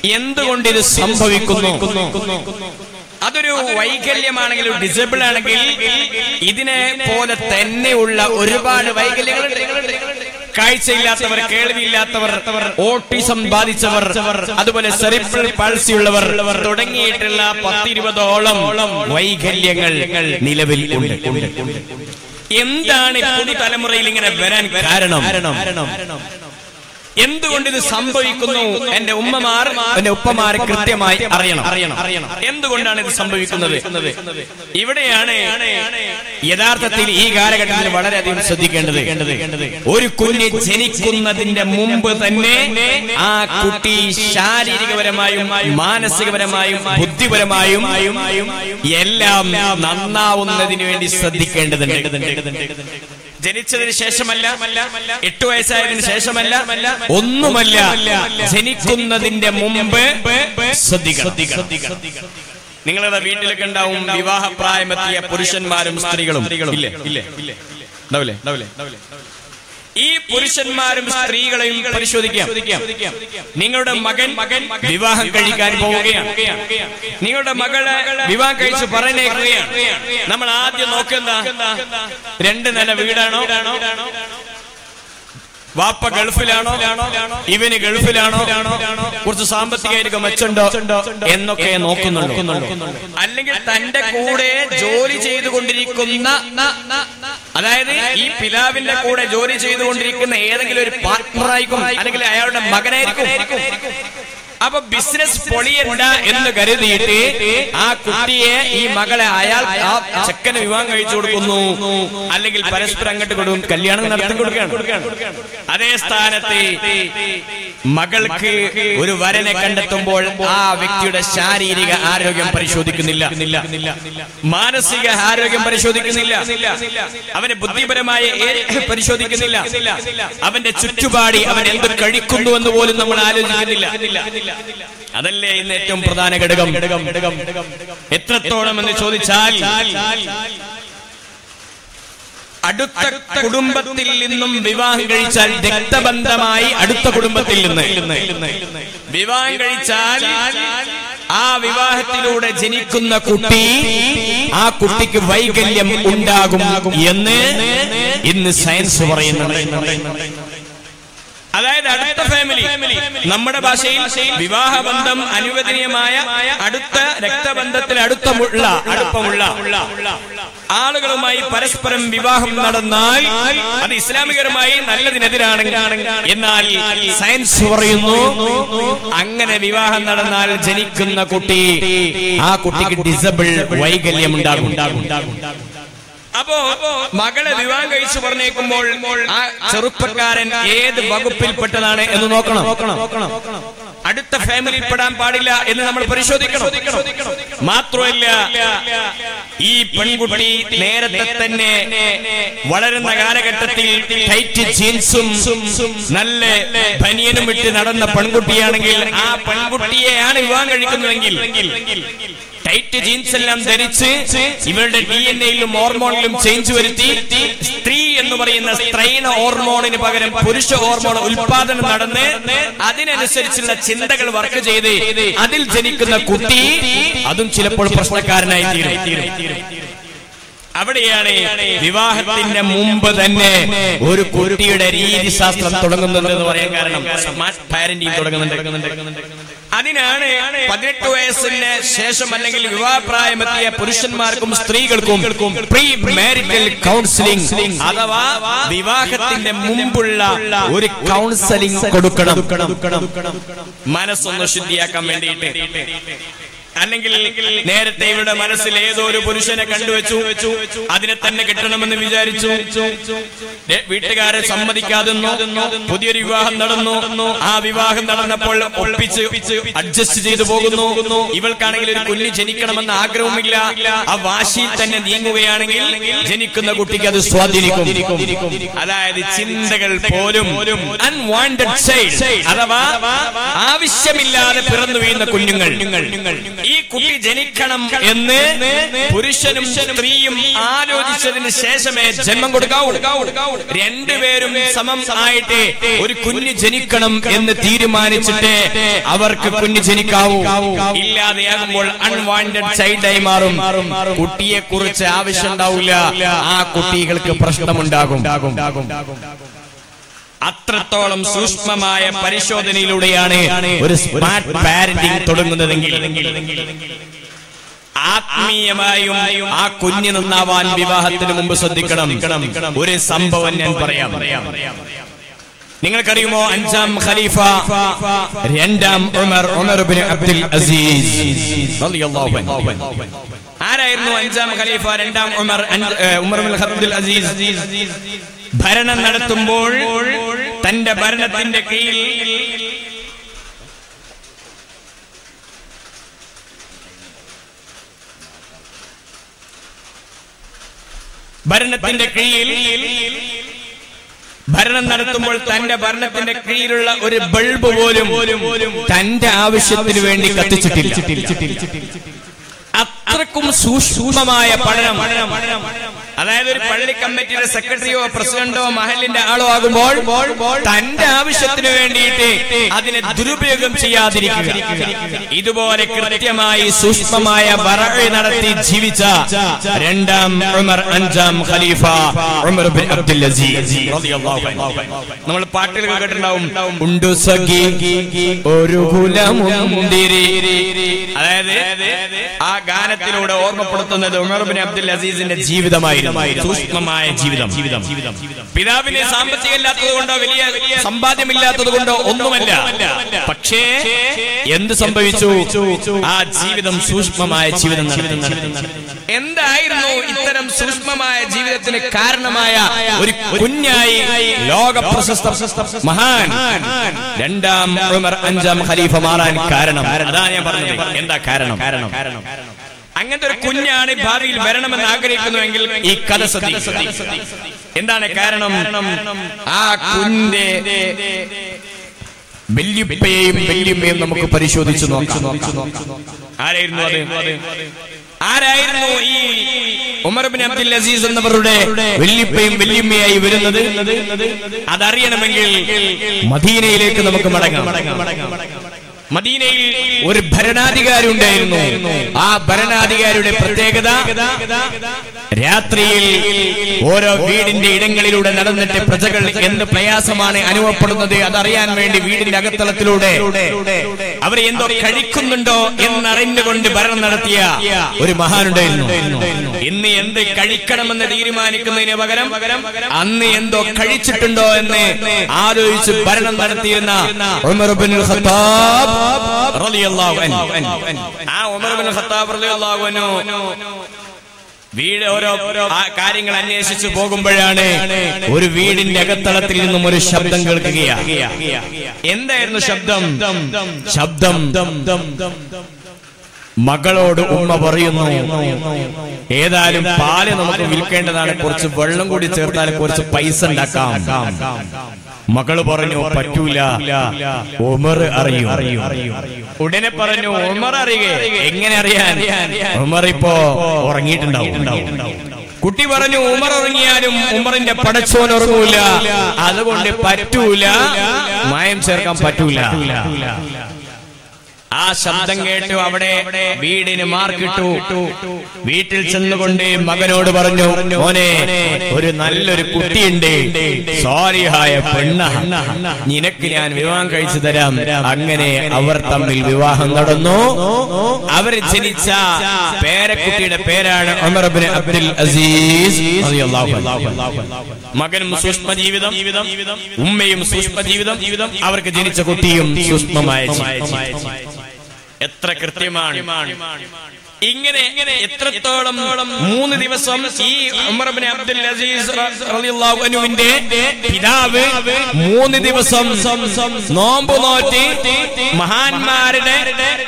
എന്തുകൊണ്ട് ഇത് സംഭവിക്കുന്നു അതൊരു വൈകല്യമാണെങ്കിൽ ഒരു ഡിസബിൾ ആണെങ്കിൽ ഇതിനെ പോലെ തന്നെയുള്ള ഒരുപാട് വൈകല്യങ്ങളുണ്ട് കാഴ്ചയില്ലാത്തവർ കേൾവിയില്ലാത്തവർ ഓട്ടിസം ബാധിച്ചവർ അതുപോലെ സെറിബ്രൽ പാൾസി ഉള്ളവർ തുടങ്ങിയിട്ടുള്ള പത്തിരുപതോളം വൈകല്യങ്ങൾ നിലവിൽ ഉണ്ട് എന്താണ് പുതുതലമുറയിൽ ഇങ്ങനെ വരാൻ കാരണം എന്തുകൊണ്ട് ഇത് സംഭവിക്കുന്നു എന്റെ ഉമ്മമാർ എന്റെ ഉപ്പമാർ കൃത്യമായി അറിയണം അറിയണം എന്തുകൊണ്ടാണ് ഇത് സംഭവിക്കുന്നത് ഇവിടെയാണ് യഥാർത്ഥത്തിൽ ഈ കാലഘട്ടത്തിൽ വളരെയധികം ശ്രദ്ധിക്കേണ്ടത് ഒരു കുഞ്ഞ് ജനിക്കുന്നതിന്റെ മുമ്പ് തന്നെ ആ കുട്ടി ശാരീരികപരമായും മാനസികപരമായും ബുദ്ധിപരമായും എല്ലാം നന്നാവുന്നതിന് വേണ്ടി ശ്രദ്ധിക്കേണ്ടതുണ്ട് ജനിച്ചതിന് ശേഷമല്ല എട്ടു വയസ്സായതിനു ശേഷമല്ല ഒന്നുമല്ല ജനിക്കുന്നതിന്റെ മുമ്പ് ശ്രദ്ധിക്കണം നിങ്ങളുടെ വീട്ടിലൊക്കെ ഉണ്ടാവും വിവാഹപ്രായമെത്തിയ പുരുഷന്മാരും സ്ത്രീകളും ഇല്ലേ ഇല്ലേ ഉണ്ടാവില്ലേ ഉണ്ടാവില്ലേ ഈ പുരുഷന്മാരും സ്ത്രീകളെയും പരിശോധിക്കാം നിങ്ങളുടെ മകൻ മകൻ വിവാഹം കഴിക്കാൻ പോവുകയാണ് നിങ്ങളുടെ മകളെ വിവാഹം കഴിച്ച് പറഞ്ഞേക്കുകയാണ് നമ്മൾ ആദ്യം നോക്കുന്ന രണ്ട് നില വീടാണോ വാപ്പ ഗൾഫിലാണോ ഇവന് ഗൾഫിലാണോ കുറച്ച് സാമ്പത്തികമായിട്ട് മെച്ചുണ്ടോ എന്നൊക്കെ നോക്കുന്നുണ്ടോ അല്ലെങ്കിൽ തന്റെ കൂടെ ജോലി ചെയ്തുകൊണ്ടിരിക്കുന്ന അതായത് ഈ പിതാവിന്റെ കൂടെ ജോലി ചെയ്തുകൊണ്ടിരിക്കുന്ന ഏതെങ്കിലും ഒരു പാർട്ട്ണറായിരിക്കും അല്ലെങ്കിൽ അയാളുടെ മകനായിരിക്കും അപ്പൊ ബിസിനസ് പൊളിയണ്ട എന്ന് കരുതിയിട്ട് ആ കുട്ടിയെ ഈ മകളെ അയാൾ ആ ചെക്കന് വിവാഹം കഴിച്ചു കൊടുക്കുന്നു അല്ലെങ്കിൽ പരസ്പരം അങ്ങോട്ട് കൊടുക്കും കല്യാണം നടത്തി കൊടുക്കുകയാണ് അതേ സ്ഥാനത്ത് മകൾക്ക് ഒരു വരനെ കണ്ടെത്തുമ്പോൾ ആ വ്യക്തിയുടെ ശാരീരിക ആരോഗ്യം പരിശോധിക്കുന്നില്ല മാനസിക ആരോഗ്യം പരിശോധിക്കുന്നില്ല അവന്റെ ബുദ്ധിപരമായ ഏ- പരിശോധിക്കുന്നില്ല അവന്റെ ചുറ്റുപാടി അവൻ എന്ത് കഴിക്കുന്നു എന്ന് പോലും നമ്മൾ ആലോചിക്കുന്നില്ല അതല്ലേ ഇന്ന് ഏറ്റവും പ്രധാന ഘടകം എത്രത്തോളം എന്ന് ചോദിച്ചാൽ അടുത്ത കുടുംബത്തിൽ നിന്നും വിവാഹം കഴിച്ചാൽ രക്തബന്ധമായി അടുത്ത കുടുംബത്തിൽ നിന്ന് വിവാഹം കഴിച്ചാൽ ആ വിവാഹത്തിലൂടെ ജനിക്കുന്ന കുട്ടി ആ കുട്ടിക്ക് വൈകല്യം ഉണ്ടാകും എന്ന് ഇന്ന് സയൻസ് പറയുന്നുണ്ട് അതായത് അടുത്ത ഫാമിലി നമ്മുടെ ഭാഷയിൽ വിവാഹബന്ധം അനുവദനീയമായ അടുത്ത രക്തബന്ധത്തിൽ അടുത്തമുള്ള അടുപ്പമുള്ള ആളുകളുമായി പരസ്പരം വിവാഹം നടന്നാൽ അത് ഇസ്ലാമികരമായി നല്ലതിനെതിരാണ് എന്നാൽ സയൻസ് പറയുന്നു അങ്ങനെ വിവാഹം നടന്നാൽ ജനിക്കുന്ന കുട്ടി ആ കുട്ടിക്ക് ഡിസബിൾ വൈകല്യം ഉണ്ടാകും അപ്പോ മകളെ വിവാഹം കഴിച്ചു പറഞ്ഞേക്കുമ്പോൾ ആ ചെറുപ്പക്കാരൻ ഏത് വകുപ്പിൽപ്പെട്ടതാണ് എന്ന് നോക്കണം അടുത്ത ഫാമിലിയിൽ പെടാൻ പാടില്ല എന്ന് നമ്മൾ പരിശോധിക്കണം മാത്രമല്ല ഈ പെൺകുട്ടി നേരത്തെ തന്നെ വളരുന്ന കാലഘട്ടത്തിൽ ടൈറ്റ് ജീൻസും നല്ല ബനിയനും ഇട്ട് നടന്ന പെൺകുട്ടിയാണെങ്കിൽ ആ പെൺകുട്ടിയെയാണ് വിവാഹം കഴിക്കുന്നതെങ്കിൽ ടൈറ്റ് ജീൻസ് എല്ലാം ധരിച്ച് ഇവരുടെ ഡി എൻ എയിലും ഹോർമോണിലും ചേഞ്ച് വരുത്തി സ്ത്രീ എന്ന് പറയുന്ന സ്ത്രൈണ ഹോർമോണിന് പകരം പുരുഷ ഹോർമോൺ ഉൽപാദനം നടന്ന് അതിനനുസരിച്ചുള്ള ചിന്തകൾ വർക്ക് ചെയ്ത് അതിൽ ജനിക്കുന്ന കുട്ടി അതും ചിലപ്പോൾ പ്രശ്നക്കാരനായി തീരും അവിടെയാണ് വിവാഹത്തിന്റെ മുമ്പ് തന്നെ ഒരു കുട്ടിയുടെ രീതിശാസ്ത്രം തുടങ്ങുന്നുണ്ട് എന്ന് പറയാൻ കാരണം സ്മാർട്ട് പാരന്റിങ് തുടങ്ങുന്നുണ്ട് അതിനാണ് പതിനെട്ട് വയസ്സിന് ശേഷം അല്ലെങ്കിൽ വിവാഹപ്രായമെത്തിയ പുരുഷന്മാർക്കും സ്ത്രീകൾക്കും പ്രീ മാരിറ്റൽ കൗൺസിലിംഗ് അഥവാ വിവാഹത്തിന്റെ മുമ്പുള്ള ഒരു കൗൺസിലിംഗ് കൊടുക്കണം മനസ്സൊന്ന് ശുദ്ധിയാക്കാൻ വേണ്ടിയിട്ട് അല്ലെങ്കിൽ നേരത്തെ ഇവരുടെ മനസ്സിൽ ഏതോ ഒരു പുരുഷനെ കണ്ടുവച്ചു അതിനെ തന്നെ കിട്ടണമെന്ന് വിചാരിച്ചു ദേ, വീട്ടുകാരെ സമ്മതിക്കാതെന്നോ പുതിയൊരു വിവാഹം നടന്നു ആ വിവാഹം നടന്നപ്പോൾ ഒപ്പിച്ച് അഡ്ജസ്റ്റ് ചെയ്തു പോകുന്നു ഇവൾക്കാണെങ്കിൽ ഒരു കുഞ്ഞ് ജനിക്കണമെന്ന് ആഗ്രഹവുമില്ല ആ വാശിയിൽ തന്നെ നീങ്ങുകയാണെങ്കിൽ ജനിക്കുന്ന കുട്ടിക്ക് അത് സ്വാധീനിക്കും അതായത് ചിന്തകൾ പോലും അൺവാണ്ടഡ് ചൈൽഡ് അഥവാ ആവശ്യമില്ലാതെ പിറന്നു വീഴുന്ന കുഞ്ഞുങ്ങൾ ഈ കുട്ടി ജനിക്കണം എന്ന് പുരുഷനും സ്ത്രീയും ആലോചിച്ചതിന് ശേഷമേ ജന്മം കൊടുക്കാവൂ രണ്ടുപേരും സമം ആയിട്ട് ഒരു കുഞ്ഞ് ജനിക്കണം എന്ന് തീരുമാനിച്ചിട്ട് അവർക്ക് കുഞ്ഞ് ജനിക്കാവൂ ഇല്ലാതെയാകുമ്പോൾ അൺവാണ്ടഡ് ചൈൽഡായി മാറും കുട്ടിയെ കുറിച്ച് ആവശ്യം ഉണ്ടാവില്ല ആ കുട്ടികൾക്ക് പ്രശ്നമുണ്ടാകും അത്രത്തോളം സൂക്ഷ്മമായ പരിശോധനയിലൂടെയാണ് ഒരു സ്മാർട്ട് പാരന്റിംഗ് തുടങ്ങുന്നതെങ്കിൽ ആത്മീയമായും ആ കുഞ്ഞ് നന്നാവാൻ വിവാഹത്തിന് മുമ്പ് ശ്രദ്ധിക്കണം ഒരു സംഭവം ഞാൻ പറയാം നിങ്ങൾക്കറിയുമോ അഞ്ചാം ഖലീഫ രണ്ടാം Umar Umar bin Abdul Aziz റളിയല്ലാഹു അൻഹു. ആരായിരുന്നു അഞ്ചാം ഖലീഫ രണ്ടാം ഉമർ അഞ്ച്- ഏ, ഉമർ ബിൻ അബ്ദുൽ അസീസ് ഭരണം നടത്തുമ്പോൾ തന്റെ ഭരണത്തിന്റെ കീഴിൽ ഭരണത്തിന്റെ കീഴിൽ ഭരണം നടത്തുമ്പോൾ തന്റെ ഭരണത്തിന്റെ കീഴിലുള്ള ഒരു ബൾബ് പോലും തന്റെ ആവശ്യത്തിന് വേണ്ടി കത്തിച്ചിട്ടില്ല അത്രക്കും സൂക്ഷ്മമായ പഠനം അതായത് ഒരു പള്ളി കമ്മിറ്റിയുടെ സെക്രട്ടറിയോ പ്രസിഡന്റോ മഹലിന്റെ ആളോ ആകുമ്പോൾ തന്റെ ആവശ്യത്തിന് വേണ്ടിയിട്ട് അതിനെ ദുരുപയോഗം ചെയ്യാതിരിക്കുക ഇതുപോലെ കൃത്യമായി സൂക്ഷ്മമായ വറഴ് നടത്തി ജീവിച്ച രണ്ടാം ഉമർ അഞ്ചാം ഖലീഫ ഉമർ ബിൻ അബ്ദുൽ അസീസ് റളിയല്ലാഹു അൻഹു. നമ്മൾ പാട്ടുകൾ കേട്ടിട്ടുണ്ടാവും ഉണ്ടു സഖി ഒരു കുലമുന്തിരി അതായത് ആ ഗാനത്തിലൂടെ ഓർമ്മപ്പെടുത്തുന്നത് ഉമർ ബിൻ അബ്ദുൽ അസീസിന്റെ ജീവിതമായിരുന്നു സൂക്ഷ്മമായ ജീവിതം പിതാവിന് സാമ്പത്തികമില്ലാത്തത് കൊണ്ടോ വലിയ സമ്പാദ്യമില്ലാത്തത് കൊണ്ടോ ഒന്നുമല്ല പക്ഷേ എന്ത് സംഭവിച്ചു ആ ജീവിതം സൂക്ഷ്മമായ ജീവിതം നടത്തി എന്തായിരുന്നു ഇത്തരം സൂക്ഷ്മമായ ജീവിതത്തിന് കാരണമായ ഒരു കുഞ്ഞായി ലോക പ്രശസ്ത മഹാൻ രണ്ടാം ഉമർ അഞ്ചാം ഖലീഫ മാറാൻ കാരണം അതാ ഞാൻ പറഞ്ഞത് എന്താ കാരണം കാരണം അങ്ങനത്തെ ഒരു കുഞ്ഞാണ് ഭാവിയിൽ വരണമെന്ന് ആഗ്രഹിക്കുന്നുവെങ്കിൽ ഈ കഥ ശ്രദ്ധിക്കുക എന്താണ് കാരണം ആ കുഞ്ഞിന്റെ വല്യുപ്പയെയും വല്യമ്മയും നമുക്ക് പരിശോധിച്ചു നോക്കാം ആരായിരുന്നു അത് ആരായിരുന്നു ഈ ഉമർ ബിൻ അബ്ദുൽ അസീസ് എന്നവരുടെ വല്യപ്പയും വല്യമ്മയായി വരുന്നത് അതറിയണമെങ്കിൽ മദീനയിലേക്ക് നമുക്ക് മടങ്ങാം മദീനയിൽ ഒരു ഭരണാധികാരി ഉണ്ടായിരുന്നു ആ ഭരണാധികാരിയുടെ പ്രത്യേകത രാത്രിയിൽ ഓരോ വീടിന്റെ ഇടങ്ങളിലൂടെ നടന്നിട്ട് പ്രജകൾ എന്ത് പ്രയാസമാണ് അനുഭവപ്പെടുന്നത് അതറിയാൻ വേണ്ടി വീടിന്റെ അകത്തളത്തിലൂടെ അവർ എന്തോ കഴിക്കുന്നുണ്ടോ എന്നറിഞ്ഞുകൊണ്ട് ഭരണം നടത്തിയ ഒരു മഹാനുണ്ടായിരുന്നു ഇന്ന് എന്ത് കഴിക്കണമെന്ന് തീരുമാനിക്കുന്നതിന് പകരം അന്ന് എന്തോ കഴിച്ചിട്ടുണ്ടോ എന്ന് ആലോചിച്ച് ഭരണം നടത്തിയിരുന്ന ഉമർ ഇബ്നുൽ ഖത്താബ് റളിയല്ലാഹു അൻഹു ആ ഉമർ ഇബ്നുൽ ഖത്താബ് റളിയല്ലാഹു അൻഹു വീട് ഓരോ ആ കാര്യങ്ങൾ അന്വേഷിച്ചു പോകുമ്പോഴാണ് ഒരു വീടിന്റെ അകത്തളത്തിൽ നിന്നും ഒരു ശബ്ദം കേൾക്കുകയാണ് എന്തായിരുന്നു ശബ്ദം ശബ്ദം മകളോട് ഉമ്മ പറയുന്നു ഏതായാലും പാല് നമുക്ക് വിൽക്കേണ്ടതാണ് കുറച്ച് വെള്ളം കൂടി ചേർത്താൽ കുറച്ച് പൈസ ഉണ്ടാക്കാം മകള് പറഞ്ഞു പറ്റൂല ഉമർ അറിയും ഉടനെ പറഞ്ഞു ഉമർ അറിയുക എങ്ങനെ അറിയാൻ ഉമർ ഇപ്പോ ഉറങ്ങിയിട്ടുണ്ടാവും കുട്ടി പറഞ്ഞു ഉമർ ഉറങ്ങിയാലും ഉമറിന്റെ പടച്ചോൻ ഉറങ്ങൂല അതുകൊണ്ട് പറ്റൂല മായം ചേർക്കാൻ പറ്റൂല ആ ശബ്ദം കേട്ടു അവിടെ വീടിന് മാർക്കിട്ടു വീട്ടിൽ ചെന്നുകൊണ്ട് മകനോട് പറഞ്ഞു മോനെ ഒരു നല്ലൊരു കുട്ടിയുണ്ട് സോറിഹായ പെണ്ണ നിനക്ക് ഞാൻ വിവാഹം കഴിച്ചു തരാം അങ്ങനെ അവർ തമ്മിൽ വിവാഹം നടന്നു അവർ ജനിച്ച പേരക്കുട്ടിയുടെ പേരാണ് ഉമർ ഇബ്നു അബ്ദുൽ അസീസ് റളിയല്ലാഹു അൻഹു. മകനും സൂക്ഷ്മ ജീവിതം ഉമ്മയും സൂക്ഷ്മ ജീവിതം അവർക്ക് ജനിച്ച കുട്ടിയും സൂക്ഷ്മമായ ജീവിതം എത്ര കൃത്യമാണ് ഇങ്ങനെ എത്രത്തോളം മൂന്ന് ദിവസം ഈ ഉമർ ഇബ്നു അബ്ദുൽ അസീസ് റളിയല്ലാഹു അൻഹുവിന്റെ പിതാവ് മൂന്ന് ദിവസം നോമ്പ് നോറ്റി മഹാന്മാരുടെ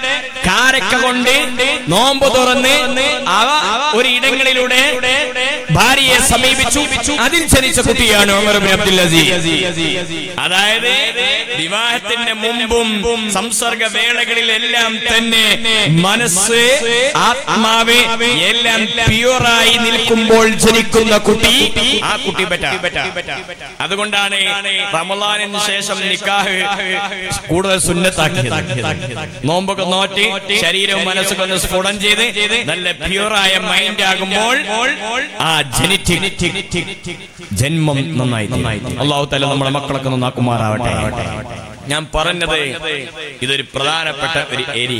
കാരക്ക കൊണ്ട് നോമ്പ് തുറന്ന് അവ ഒരു ഇടങ്ങളിലൂടെ ഭാര്യയെ സമീപിച്ചു അതിൽ ജനിച്ച കുട്ടിയാണ് ഉമർ ബിൻ അബ്ദുൽ അസീസ് അതായത് വിവാഹത്തിന്റെ മുമ്പും സംസർഗ വേളകളിലെല്ലാം തന്നെ മനസ്സ് ആത്മാവ് എല്ലാം പ്യുവറായി നിൽക്കുമ്പോൾ ജനിക്കുന്ന കുട്ടി ആ കുട്ടി പറ്റ അതുകൊണ്ടാണ് റമലാനിന് ശേഷം നിക്കാഹ് കൂടുതൽ സുന്നത്താക്കിയത് നോമ്പൊക്കെ നോറ്റി ശരീരവും മനസ്സൊക്കെ ഒന്ന് സ്ഫുടം ചെയ്ത് നല്ല പ്യുവറായ മൈൻഡ് ആകുമ്പോൾ ആ ജനിറ്റിക് ജന്മം നന്നായി നന്നായി അള്ളാഹു തല നമ്മുടെ മക്കളൊക്കെ നന്നാക്കുമാറാവട്ടെ ഞാൻ പറഞ്ഞത് ഇതൊരു പ്രധാനപ്പെട്ട ഒരു ഏരിയ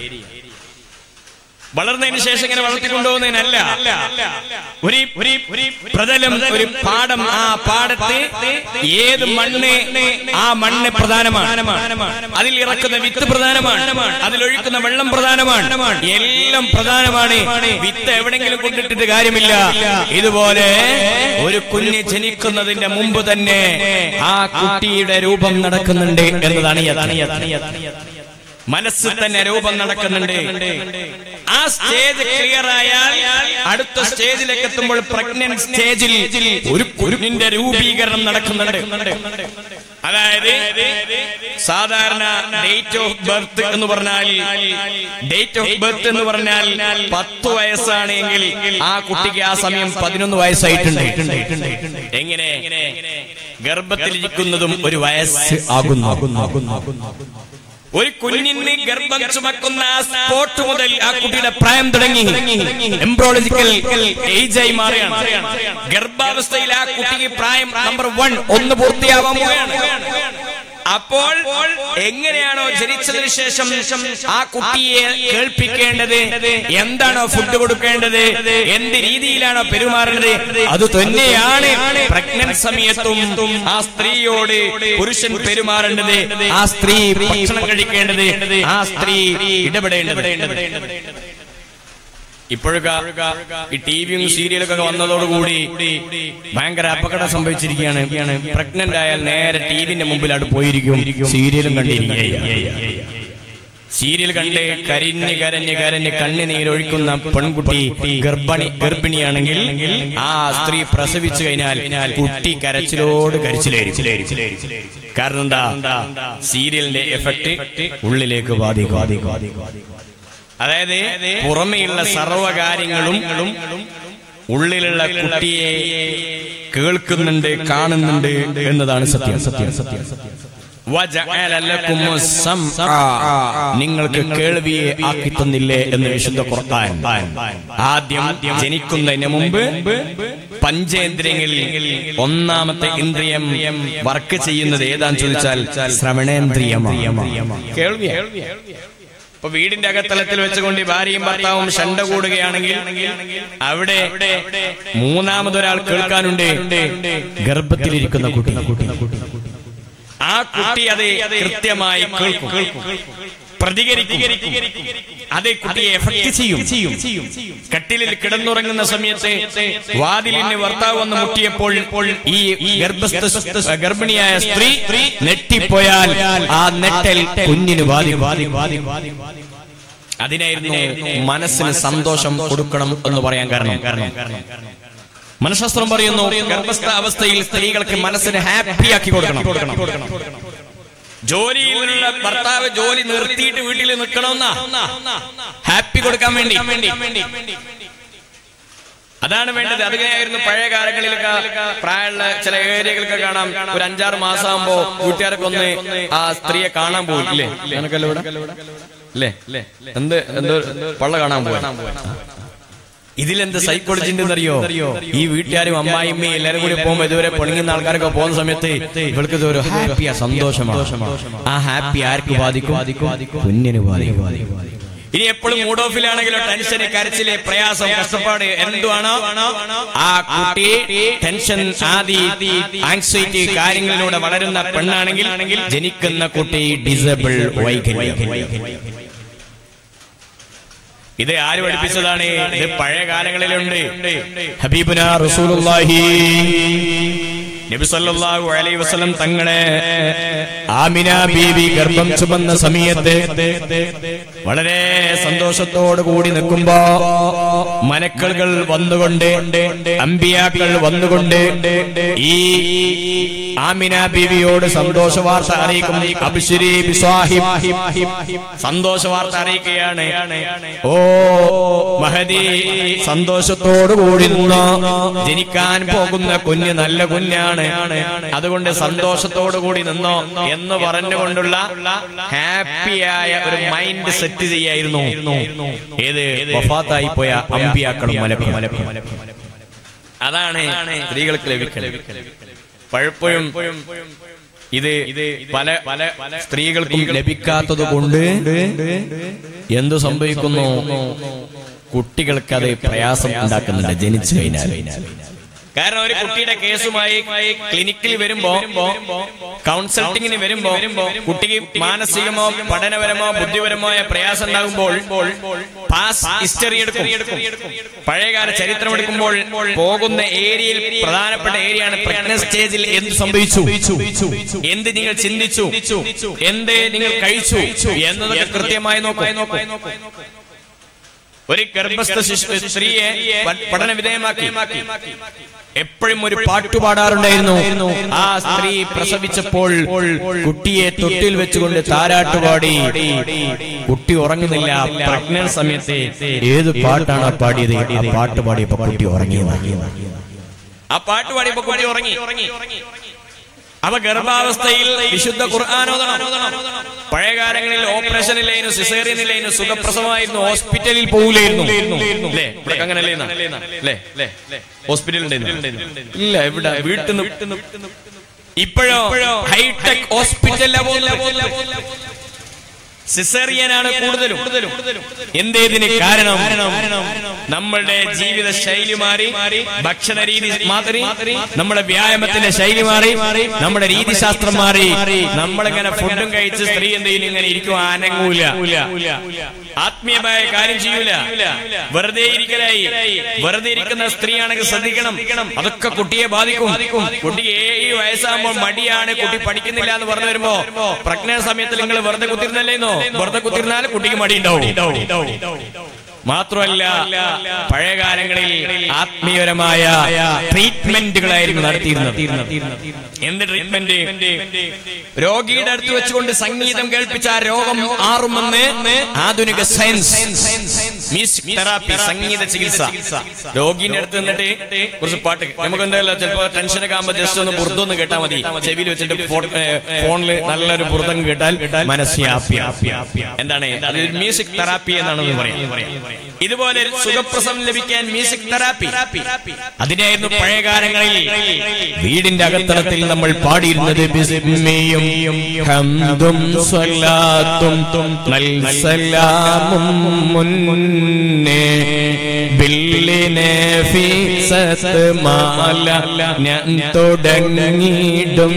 വളർന്നതിന് ശേഷം ഇങ്ങനെ വളർത്തിക്കൊണ്ടുപോകുന്നതിനല്ല ഒരു ഒരു പ്രതലം ഒരു പാടം ആ പാടത്ത് ഏത് മണ്ണ് ആ മണ്ണ് പ്രധാനമാണ് അതിൽ ഇറക്കുന്ന വിത്ത് പ്രധാനമാണ് അതിലൊഴുക്കുന്ന വെള്ളം പ്രധാനമാണ് എല്ലാം പ്രധാനമാണ് വിത്ത് എവിടെങ്കിലും കൊണ്ടിട്ടിട്ട് കാര്യമില്ല ഇതുപോലെ ഒരു കുഞ്ഞ് ജനിക്കുന്നതിന്റെ മുമ്പ് തന്നെ ആ കുട്ടിയുടെ രൂപം നടക്കുന്നുണ്ട് എന്നതാണ് യഥാർത്ഥ മനസ്സിൽ തന്നെ രൂപം നടക്കുന്നുണ്ട് ആ സ്റ്റേജ് ക്ലിയർ ആയാൽ അടുത്ത സ്റ്റേജിലേക്ക് എത്തുമ്പോൾ പ്രഗ്നന്റ് സ്റ്റേജിൽ ഒരു കുഞ്ഞിന്റെ രൂപീകരണം നടക്കുന്നുണ്ട് അതായത് സാധാരണ ഡേറ്റ് ഓഫ് ബർത്ത് എന്ന് പറഞ്ഞാൽ ഡേറ്റ് ഓഫ് ബർത്ത് എന്ന് പറഞ്ഞാൽ പത്ത് വയസ്സാണ് എങ്കിൽ ആ കുട്ടിക്ക് ആ സമയം പതിനൊന്ന് വയസ്സായിട്ടുണ്ട് എങ്ങനെ ഗർഭത്തിലിരിക്കുന്നതും ഒരു വയസ്സ് ആകുന്നു ഒരു കുഞ്ഞിന് ഗർഭം ചുമക്കുന്ന ആ സ്പോട്ട് മുതൽ ആ കുട്ടിയുടെ പ്രായം തുടങ്ങി എംബ്രോളജിക്കൽ ഏജായി മാറുകയാണ് ഗർഭാവസ്ഥയിൽ ആ കുട്ടിക്ക് പ്രായം നമ്പർ വൺ ഒന്ന് പൂർത്തിയാവാൻ പോവുകയാണ് അപ്പോൾ എങ്ങനെയാണോ ജനിച്ചതിന് ശേഷം ആ കുട്ടിയെ കേൾപ്പിക്കേണ്ടത് എന്താണോ ഫുഡ് കൊടുക്കേണ്ടത് എന്ത് രീതിയിലാണോ പെരുമാറേണ്ടത് അത് തന്നെയാണ് പ്രഗ്നന്റ് സമയത്തും ആ സ്ത്രീയോട് പുരുഷൻ പെരുമാറേണ്ടത് ആ സ്ത്രീ ഭക്ഷണം കഴിക്കേണ്ടത് ആ സ്ത്രീ ഇടപെടേണ്ടത് ഇപ്പോഴൊക്കെ ഈ ടിവിയും സീരിയലൊക്കെ വന്നതോടുകൂടി ഭയങ്കര അപകടം സംഭവിച്ചിരിക്കുകയാണ് പ്രഗ്നന്റ് ആയാൽ നേരെ ടിവിന്റെ മുമ്പിലായിട്ട് പോയിരിക്കും സീരിയലും കണ്ടിരിക്കുകയാണ് സീരിയൽ കണ്ട് കരിഞ്ഞ് കരഞ്ഞ് കരഞ്ഞ് കണ്ണുനീരൊഴിക്കുന്ന പെൺകുട്ടി ഗർഭിണി ഗർഭിണിയാണെങ്കിൽ ആ സ്ത്രീ പ്രസവിച്ചു കഴിഞ്ഞാൽ കുട്ടി കരച്ചിലോട് കരച്ചിലായിരിക്കും കാരണം എന്താ സീരിയലിന്റെ എഫക്ട് ഉള്ളിലേക്ക് ബാധിക്കും അതായത് പുറമെയുള്ള സർവകാര്യങ്ങളും ഉള്ളിലുള്ള കുട്ടിയെ കേൾക്കുന്നുണ്ട് കാണുന്നുണ്ട് എന്നതാണ് സത്യം സത്യം സത്യം നിങ്ങൾക്ക് കേൾവിയെ ആക്കി തന്നില്ലേ എന്ന് വിശുദ്ധ ഖുർആൻ ആദ്യം ജനിക്കുന്നതിന് മുമ്പ് പഞ്ചേന്ദ്രിയങ്ങളിൽ ഒന്നാമത്തെ ഇന്ദ്രിയം വർക്ക് ചെയ്യുന്നത് ഏതാന്ന് ചോദിച്ചാൽ ശ്രവണേന്ദ്രിയമാണ് കേൾവി ഇപ്പൊ വീടിന്റെ അകത്തലത്തിൽ വെച്ചുകൊണ്ട് ഈ ഭാര്യയും ഭർത്താവും ശണ്ട കൂടുകയാണെങ്കിൽ അവിടെ മൂന്നാമതൊരാൾ കേൾക്കാനുണ്ട് ഗർഭത്തിലിരിക്കുന്ന കുട്ടി ആ കുട്ടി അത് കൃത്യമായി കേൾക്കും പ്രതികരിക്കും അത് കുട്ടിയെ എഫക്ട് ചെയ്യും കട്ടിലിൽ കിടന്നുറങ്ങുന്ന സമയത്ത് വാതിലിന് ഭർത്താവ് വന്ന് മുട്ടിയപ്പോൾ ഈ ഗർഭസ്ഥ ഗർഭിണിയായ സ്ത്രീ നെട്ടിപ്പോയാൽ ആ നെട്ടൽ കുഞ്ഞിന് ബാധിക്കും അതിനായിരുന്നു മനസ്സിന് സന്തോഷം കൊടുക്കണം എന്ന് പറയാൻ കാരണം മനഃശാസ്ത്രം പറയുന്നു ഗർഭസ്ഥ അവസ്ഥയിൽ സ്ത്രീകൾക്ക് മനസ്സിന് ഹാപ്പിയാക്കി കൊടുക്കണം ജോലിയിലുള്ള ഭർത്താവ് ജോലി നിർത്തിയിട്ട് വീട്ടിൽ നിൽക്കണമെന്നാ ഹാപ്പി കൊടുക്കാൻ വേണ്ടി അതാണ് വേണ്ടത് അതിനായിരുന്നു പഴയ കാലങ്ങളിലൊക്കെ പ്രായമുള്ള ചില ഏരിയകളൊക്കെ കാണാം ഒരു അഞ്ചാറ് മാസം ആകുമ്പോ വീട്ടുകാരൊക്കെ ഒന്ന് ആ സ്ത്രീയെ കാണാൻ പോകും ഇല്ലേ ഞാനൊക്കെ അല്ലേ അല്ലേ എന്ത് എന്തോ പള്ള കാണാൻ പോകാൻ ഇതിലെന്ത് സൈക്കോളജി ഉണ്ടെന്നറിയോ ഈ വീട്ടുകാരും അമ്മായിമ്മയും എല്ലാരും കൂടി പോകുമ്പോ ഇതുവരെ പണിങ്ങുന്ന ആൾക്കാരൊക്കെ പോകുന്ന സമയത്ത് ഇവൾക്ക് ഇത് ഒരു ഹാപ്പിയാ സന്തോഷമാണ് ആ ഹാപ്പി ആർക്ക് ബാധിക്കും കുഞ്ഞിന് ബാധിക്കും ഇനി എപ്പോഴും മൂഡ് ഓഫിലാണെങ്കിലോ ടെൻഷന് കരച്ചില് പ്രയാസം കഷ്ടപ്പാട് എന്തുവാണോ ആ കുട്ടി ടെൻഷൻ ആദി ആങ്സൈറ്റി കാര്യങ്ങളിലൂടെ വളരുന്ന പെണ്ണാണെങ്കിൽ ജനിക്കുന്ന കുട്ടി ഡിസബിൾ വൈകല്യം ഇത് ആര് പഠിപ്പിച്ചതാണ് ഇത് പഴയ കാലങ്ങളിലുണ്ട് ഹബീബുന റസൂലുള്ളാഹി നബി സല്ലല്ലാഹു അലൈഹി വസല്ലം തങ്ങളെ ആമിന ബീവി ഗർഭം ചുമന്ന സമയത്ത് വളരെ സന്തോഷത്തോടു കൂടി നിൽക്കുമ്പോ മനക്കളുകൾ വന്നുകൊണ്ട് അമ്പിയാക്കൾ വന്നുകൊണ്ട് ഈ ആമിന ബീവിയോട് സന്തോഷ വാർത്ത അറിയിക്കും അബ്ശിരി ബിസ്വാഹിബ് സന്തോഷ വാർത്ത അറിയിക്കുകയാണ് ഓ മഹദി സന്തോഷത്തോടു കൂടി നിന്നോ ജനിക്കാൻ പോകുന്ന കുഞ്ഞ് നല്ല കുഞ്ഞാണ് അതുകൊണ്ട് സന്തോഷത്തോടു കൂടി നിന്നോ എന്ന് പറഞ്ഞുകൊണ്ടുള്ള ഹാപ്പിയായ ഒരു മൈൻഡ് സെറ്റ് ചെയ്യായിരുന്നു ഏത് വഫാത്തായി പോയ അമ്പിയാക്കളും മലക്കും മലക്കും അതാണ് സ്ത്രീകൾക്ക് ലഭിക്കുന്നത് പലപ്പോഴും ഇത് ഇത് പല പല സ്ത്രീകൾക്കും ലഭിക്കാത്തത് കൊണ്ട് എന്തു സംഭവിക്കുന്നു കുട്ടികൾക്ക് അത് പ്രയാസം ഉണ്ടാക്കുന്നുണ്ട് ജനിച്ചു കഴിഞ്ഞാൽ കാരണം ഒരു കുട്ടിയുടെ കേസുമായി ക്ലിനിക്കിൽ വരുമ്പോ കൗൺസൾട്ടിങ്ങിന് വരുമ്പോ കുട്ടിക്ക് മാനസികമോ പഠനപരമോ ബുദ്ധിപരമായ പ്രയാസം ഉണ്ടാകുമ്പോൾ പാസ് ഹിസ്റ്ററി എടുക്കും പഴയകാല ചരിത്രം എടുക്കുമ്പോൾ പോകുന്ന ഏരിയയിൽ പ്രധാനപ്പെട്ട ഏരിയയാണ് പ്രഗ്നൻസ് സ്റ്റേജിൽ എന്ത് സംഭവിച്ചു എന്ത് നിങ്ങൾ ചിന്തിച്ചു എന്ത് നിങ്ങൾ കഴിച്ചു എന്നതൊക്കെ കൃത്യമായി നോക്കും ഒരു ഗർഭസ്ഥ ശിശു സ്ത്രീയെ പഠന വിധേയമാക്കി എപ്പോഴും ഒരു പാട്ട് പാടാറുണ്ടായിരുന്നു ആ സ്ത്രീ പ്രസവിച്ചപ്പോൾ കുട്ടിയെ തൊട്ടിൽ വെച്ചുകൊണ്ട് താരാട്ടുപാടി കുട്ടി ഉറങ്ങുന്നില്ല പ്രഗ്നന്റ് സമയത്ത് ഏത് പാട്ടാണ് ആ പാടിയത് ആ പാട്ട് പാടിയപ്പോ കുട്ടി ഉറങ്ങിയത് ആ പാട്ട് പാടിയപ്പോ കുട്ടി ഉറങ്ങി അവ ഗർഭാവസ്ഥയിൽ വിശുദ്ധ ഖുർആാനോദണം പഴയകാലങ്ങളിൽ ഓപ്പറേഷനിലായിരുന്നു സിസേറിയനിലായിരുന്നു സുഖപ്രസവമായിരുന്നു ഹോസ്പിറ്റലിൽ പോകില്ലായിരുന്നു അല്ലേ ഇവിടെ അങ്ങനല്ലേ ഹോസ്പിറ്റലിൽ ഇല്ല ഇവിടെ വീട്ടിൽ നിന്ന് ഇപ്പോഴോ ഹൈടെക് ഹോസ്പിറ്റലിലെ സിസേറിയനാണ് കൂടുതലും എന്തേതിന് കാരണം നമ്മളുടെ ജീവിത ശൈലി മാറി ഭക്ഷണ രീതി മാറി നമ്മുടെ വ്യായാമത്തിന്റെ ശൈലി മാറി നമ്മുടെ രീതിശാസ്ത്രം മാറി നമ്മളിങ്ങനെ ഫുഡും കഴിച്ച് സ്ത്രീ എന്തെങ്കിലും ഇങ്ങനെ ഇരിക്കും അനങ്ങൂല ആത്മീയമായ കാര്യം ചെയ്യൂല വെറുതെ ഇരിക്കലായി വെറുതെ ഇരിക്കുന്ന സ്ത്രീയാണെങ്കിൽ ശ്രദ്ധിക്കണം അതൊക്കെ കുട്ടിയെ ബാധിക്കും കുട്ടി ഏഴ് വയസ്സാകുമ്പോൾ മടിയാണ് കുട്ടി പഠിക്കുന്നില്ല എന്ന് പറഞ്ഞു വരുമ്പോ പ്രജ്ഞ സമയത്ത് നിങ്ങൾ വെറുതെ കുത്തിരുന്നല്ലേന്നോ വെറുതെ കുത്തിരുന്നാൽ കുട്ടിക്ക് മടി ഉണ്ടാവും മാത്രമല്ല പഴയ കാലങ്ങളിൽ ആത്മീയപരമായ ട്രീറ്റ്മെന്റുകളായിരുന്നു നടത്തിയിരുന്നത് എന്ത് ട്രീറ്റ്മെന്റ് രോഗിയുടെ അടുത്ത് വെച്ചുകൊണ്ട് സംഗീതം കേൾപ്പിച്ച ആ രോഗം ആറുമെന്ന് ആധുനിക സയൻസ് മ്യൂസിക് തെറാപ്പി സംഗീത ചികിത്സ രോഗിന്റെ അടുത്ത് നിന്നിട്ട് കുറച്ച് പാട്ട് നമുക്ക് എന്തായാലും ചിലപ്പോ ടെൻഷനൊക്കെ ആകുമ്പോ ജസ്റ്റ് ഒന്ന് ബുർദൊന്ന് കേട്ടാൽ മതി ചെവിയിൽ വെച്ചിട്ട് ഫോണിൽ നല്ലൊരു ബുർദം കേട്ടാൽ മനസ്സ് ഹാപ്പി എന്താണ് അതൊരു മ്യൂസിക് തെറാപ്പി എന്നാണ് പറയാം ഇതുപോലെ സുഖപ്രസവം ലഭിക്കാൻ മ്യൂസിക് തെറാപ്പി അതിനായിരുന്നു പഴയ കാലങ്ങളിൽ വീടിന്റെ അകത്തളത്തിൽ നമ്മൾ പാടിയിരുന്നത് ബിസ്മിയും ഹംദും സ്വലാത്തും നൽസലാമും മുന്നേ ബില്ലിനെ ഫീസത്ത് മാല ഞാൻ തുടങ്ങിയിടും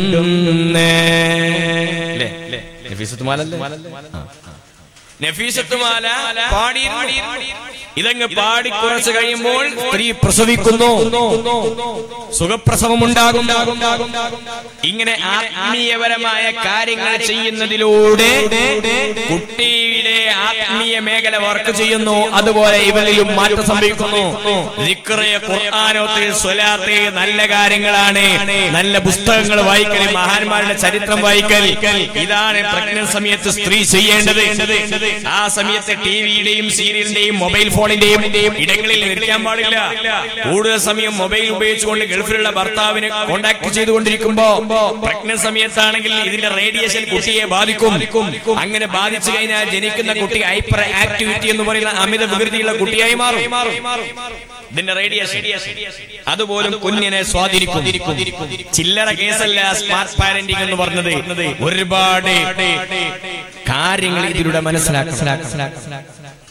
നഫീസത്തുമാല പാടി ഇതങ്ങ് പാടി കുറച്ച് കഴിയുമ്പോൾ സ്ത്രീ പ്രസവിക്കുന്നു സുഖപ്രസവം ഉണ്ടാകും ഇങ്ങനെ ആത്മീയപരമായ കാര്യങ്ങൾ ചെയ്യുന്നതിലൂടെ കുട്ടിയുടെ ആത്മീയ മേഖല വർക്ക് ചെയ്യുന്നു അതുപോലെ ഇവരിലും മാറ്റം സംഭവിക്കുന്നു ഖുർആാനോത്ത് സ്വലാത്ത് നല്ല കാര്യങ്ങളാണ് നല്ല പുസ്തകങ്ങൾ വായിക്കൽ മഹാന്മാരുടെ ചരിത്രം വായിക്കൽ ഇതാണ് പ്രഗ്നന്റ് സമയത്ത് സ്ത്രീ ചെയ്യേണ്ടത് ആ സമയത്ത് ടിവിയുടെയും സീരിയലിന്റെയും മൊബൈൽ ഫോണിന്റെയും ഇടങ്ങളിൽ നിൽക്കാൻ പാടില്ല കൂടുതൽ സമയം മൊബൈൽ ഉപയോഗിച്ചുകൊണ്ട് ഗൾഫിലുള്ള ഭർത്താവിനെ കോണ്ടാക്ട് ചെയ്തുകൊണ്ടിരിക്കുമ്പോ പ്രഗ്നന്റ് സമയത്താണെങ്കിൽ ഇതിന്റെ റേഡിയേഷൻ കുട്ടിയെ ബാധിക്കും അങ്ങനെ ബാധിച്ചു കഴിഞ്ഞാൽ ജനിക്കുന്ന കുട്ടി ഹൈപ്പർ ആക്ടിവിറ്റി എന്ന് പറയുന്ന അമിത വികൃതിയുള്ള കുട്ടിയായി മാറും ഇതിന്റെ റേഡിയേഷൻ അതുപോലും കുഞ്ഞിനെ സ്വാധീനിക്കും ചില്ലറ കേസല്ല സ്മാർട്ട് പാരന്റിംഗ് എന്ന് പറഞ്ഞത് ഒരുപാട് കാര്യങ്ങൾ ഇതിലൂടെ മനസ്സിലാക്കണം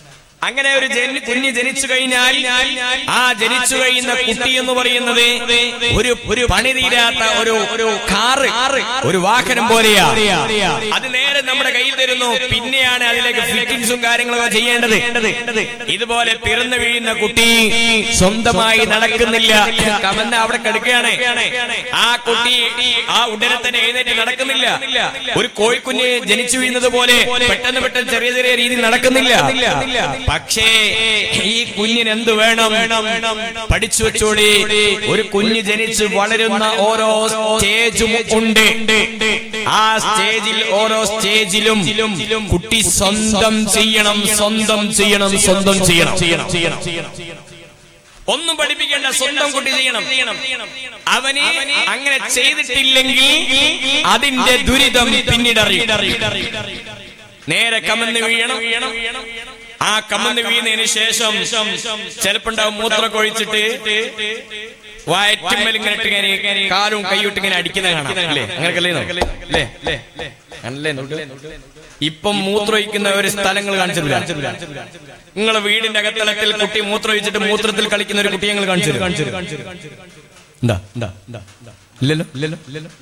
അങ്ങനെ ഒരു ജനി- കുഞ്ഞ് ജനിച്ചു കഴിഞ്ഞാൽ ആ ജനിച്ചു കഴിയുന്ന കുട്ടി എന്ന് പറയുന്നത് ഒരു ഒരു പണി തീരാത്ത ഒരു ഒരു കാറ് ഒരു വാഹനം പോലെയാ അത് നേരെ നമ്മുടെ കയ്യിൽ തരുന്നു പിന്നെയാണ് അതിലേക്ക് ഫിറ്റിംഗ്സും കാര്യങ്ങളൊക്കെ ചെയ്യേണ്ടത് ഇതുപോലെ പിറന്നു വീഴുന്ന കുട്ടി സ്വന്തമായി നടക്കുന്നില്ല കമന്ന് അവിടെ കിടക്കുകയാണ് ആ കുട്ടി ആ ഉടനെ തന്നെ എഴുന്നേറ്റ് നടക്കുന്നില്ല ഒരു കോഴിക്കുഞ്ഞ് ജനിച്ചു വീഴുന്നത് പോലെ പെട്ടെന്ന് പെട്ടെന്ന് ചെറിയ ചെറിയ രീതിയിൽ നടക്കുന്നില്ല പക്ഷേ ഈ കുഞ്ഞിന് എന്ത് വേണം പഠിച്ചു വെച്ചോടി ഒരു കുഞ്ഞ് ജനിച്ച് വളരുന്ന ഓരോ സ്റ്റേജും ഉണ്ട് ആ സ്റ്റേജിൽ ഓരോ സ്റ്റേജിലും കുട്ടി സ്വന്തം ചെയ്യണം സ്വന്തം ചെയ്യണം സ്വന്തം ചെയ്യണം ചെയ്യണം ഒന്നും പഠിപ്പിക്കേണ്ട സ്വന്തം കുട്ടി ചെയ്യണം അവന് അങ്ങനെ ചെയ്തിട്ടില്ലെങ്കിൽ അതിന്റെ ദുരിതം പിന്നീട് അറിയും നേരെ കമന്ന് വീഴണം ആ കമന്ന് വീണതിന് ശേഷം ചിലപ്പോണ്ടാവും മൂത്രമൊക്കെ ഒഴിച്ചിട്ട് വയറ്റുമ്മൽ ഇങ്ങനെ ഇട്ട് ഇങ്ങനെ കാലും കൈയിട്ട് ഇങ്ങനെ അടിക്കുന്ന കാണാം അല്ലേ അങ്ങനെയൊക്കെ അല്ലേ അല്ലേ നോക്ക്. ഇപ്പം മൂത്രമൊഴിക്കുന്ന ഒരു സ്ഥലങ്ങൾ കാണിച്ചിട്ടില്ല നിങ്ങളെ വീടിന്റെ അകത്തളത്തിൽ കുട്ടി മൂത്രമൊഴിച്ചിട്ട് മൂത്രത്തിൽ കളിക്കുന്ന ഒരു കുട്ടിയെ ഞങ്ങൾ കാണിച്ചു എന്താ എന്താ ഇല്ലല്ലോ ഇല്ലല്ലോ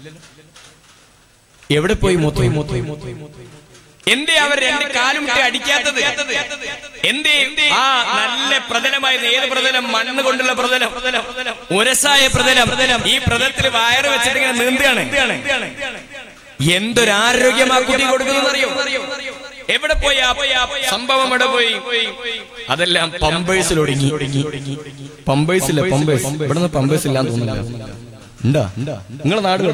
എവിടെ പോയി മൂത്രം എന്തേ അവർ രണ്ട് കാലും ഇട്ട് അടിക്കാത്തത് എന്തേ ആ നല്ല പ്രതലമായിരുന്നു ഏത് പ്രതലം മണ്ണ് കൊണ്ടുള്ള പ്രതലം ഉരസായ പ്രതലം ഈ പ്രതലത്തിൽ വയറ് വെച്ചിട്ട് ഇങ്ങനെ നീന്തുകയാണ് എന്തൊരു ആരോഗ്യമാ കുട്ടി കൊടുക്കുന്നത് അറിയോ എവിടെ പോയി ആ സംഭവം എവിടെ പോയി അതെല്ലാം പമ്പേഴ്സിൽ ഒടുങ്ങി പമ്പേഴ്സില്ല പമ്പേഴ്സ് ഇവിടുന്ന് പമ്പേഴ്സ് ഇല്ലാന്ന് തോന്നുന്നില്ല ഉണ്ടാ നിങ്ങളെ നാട്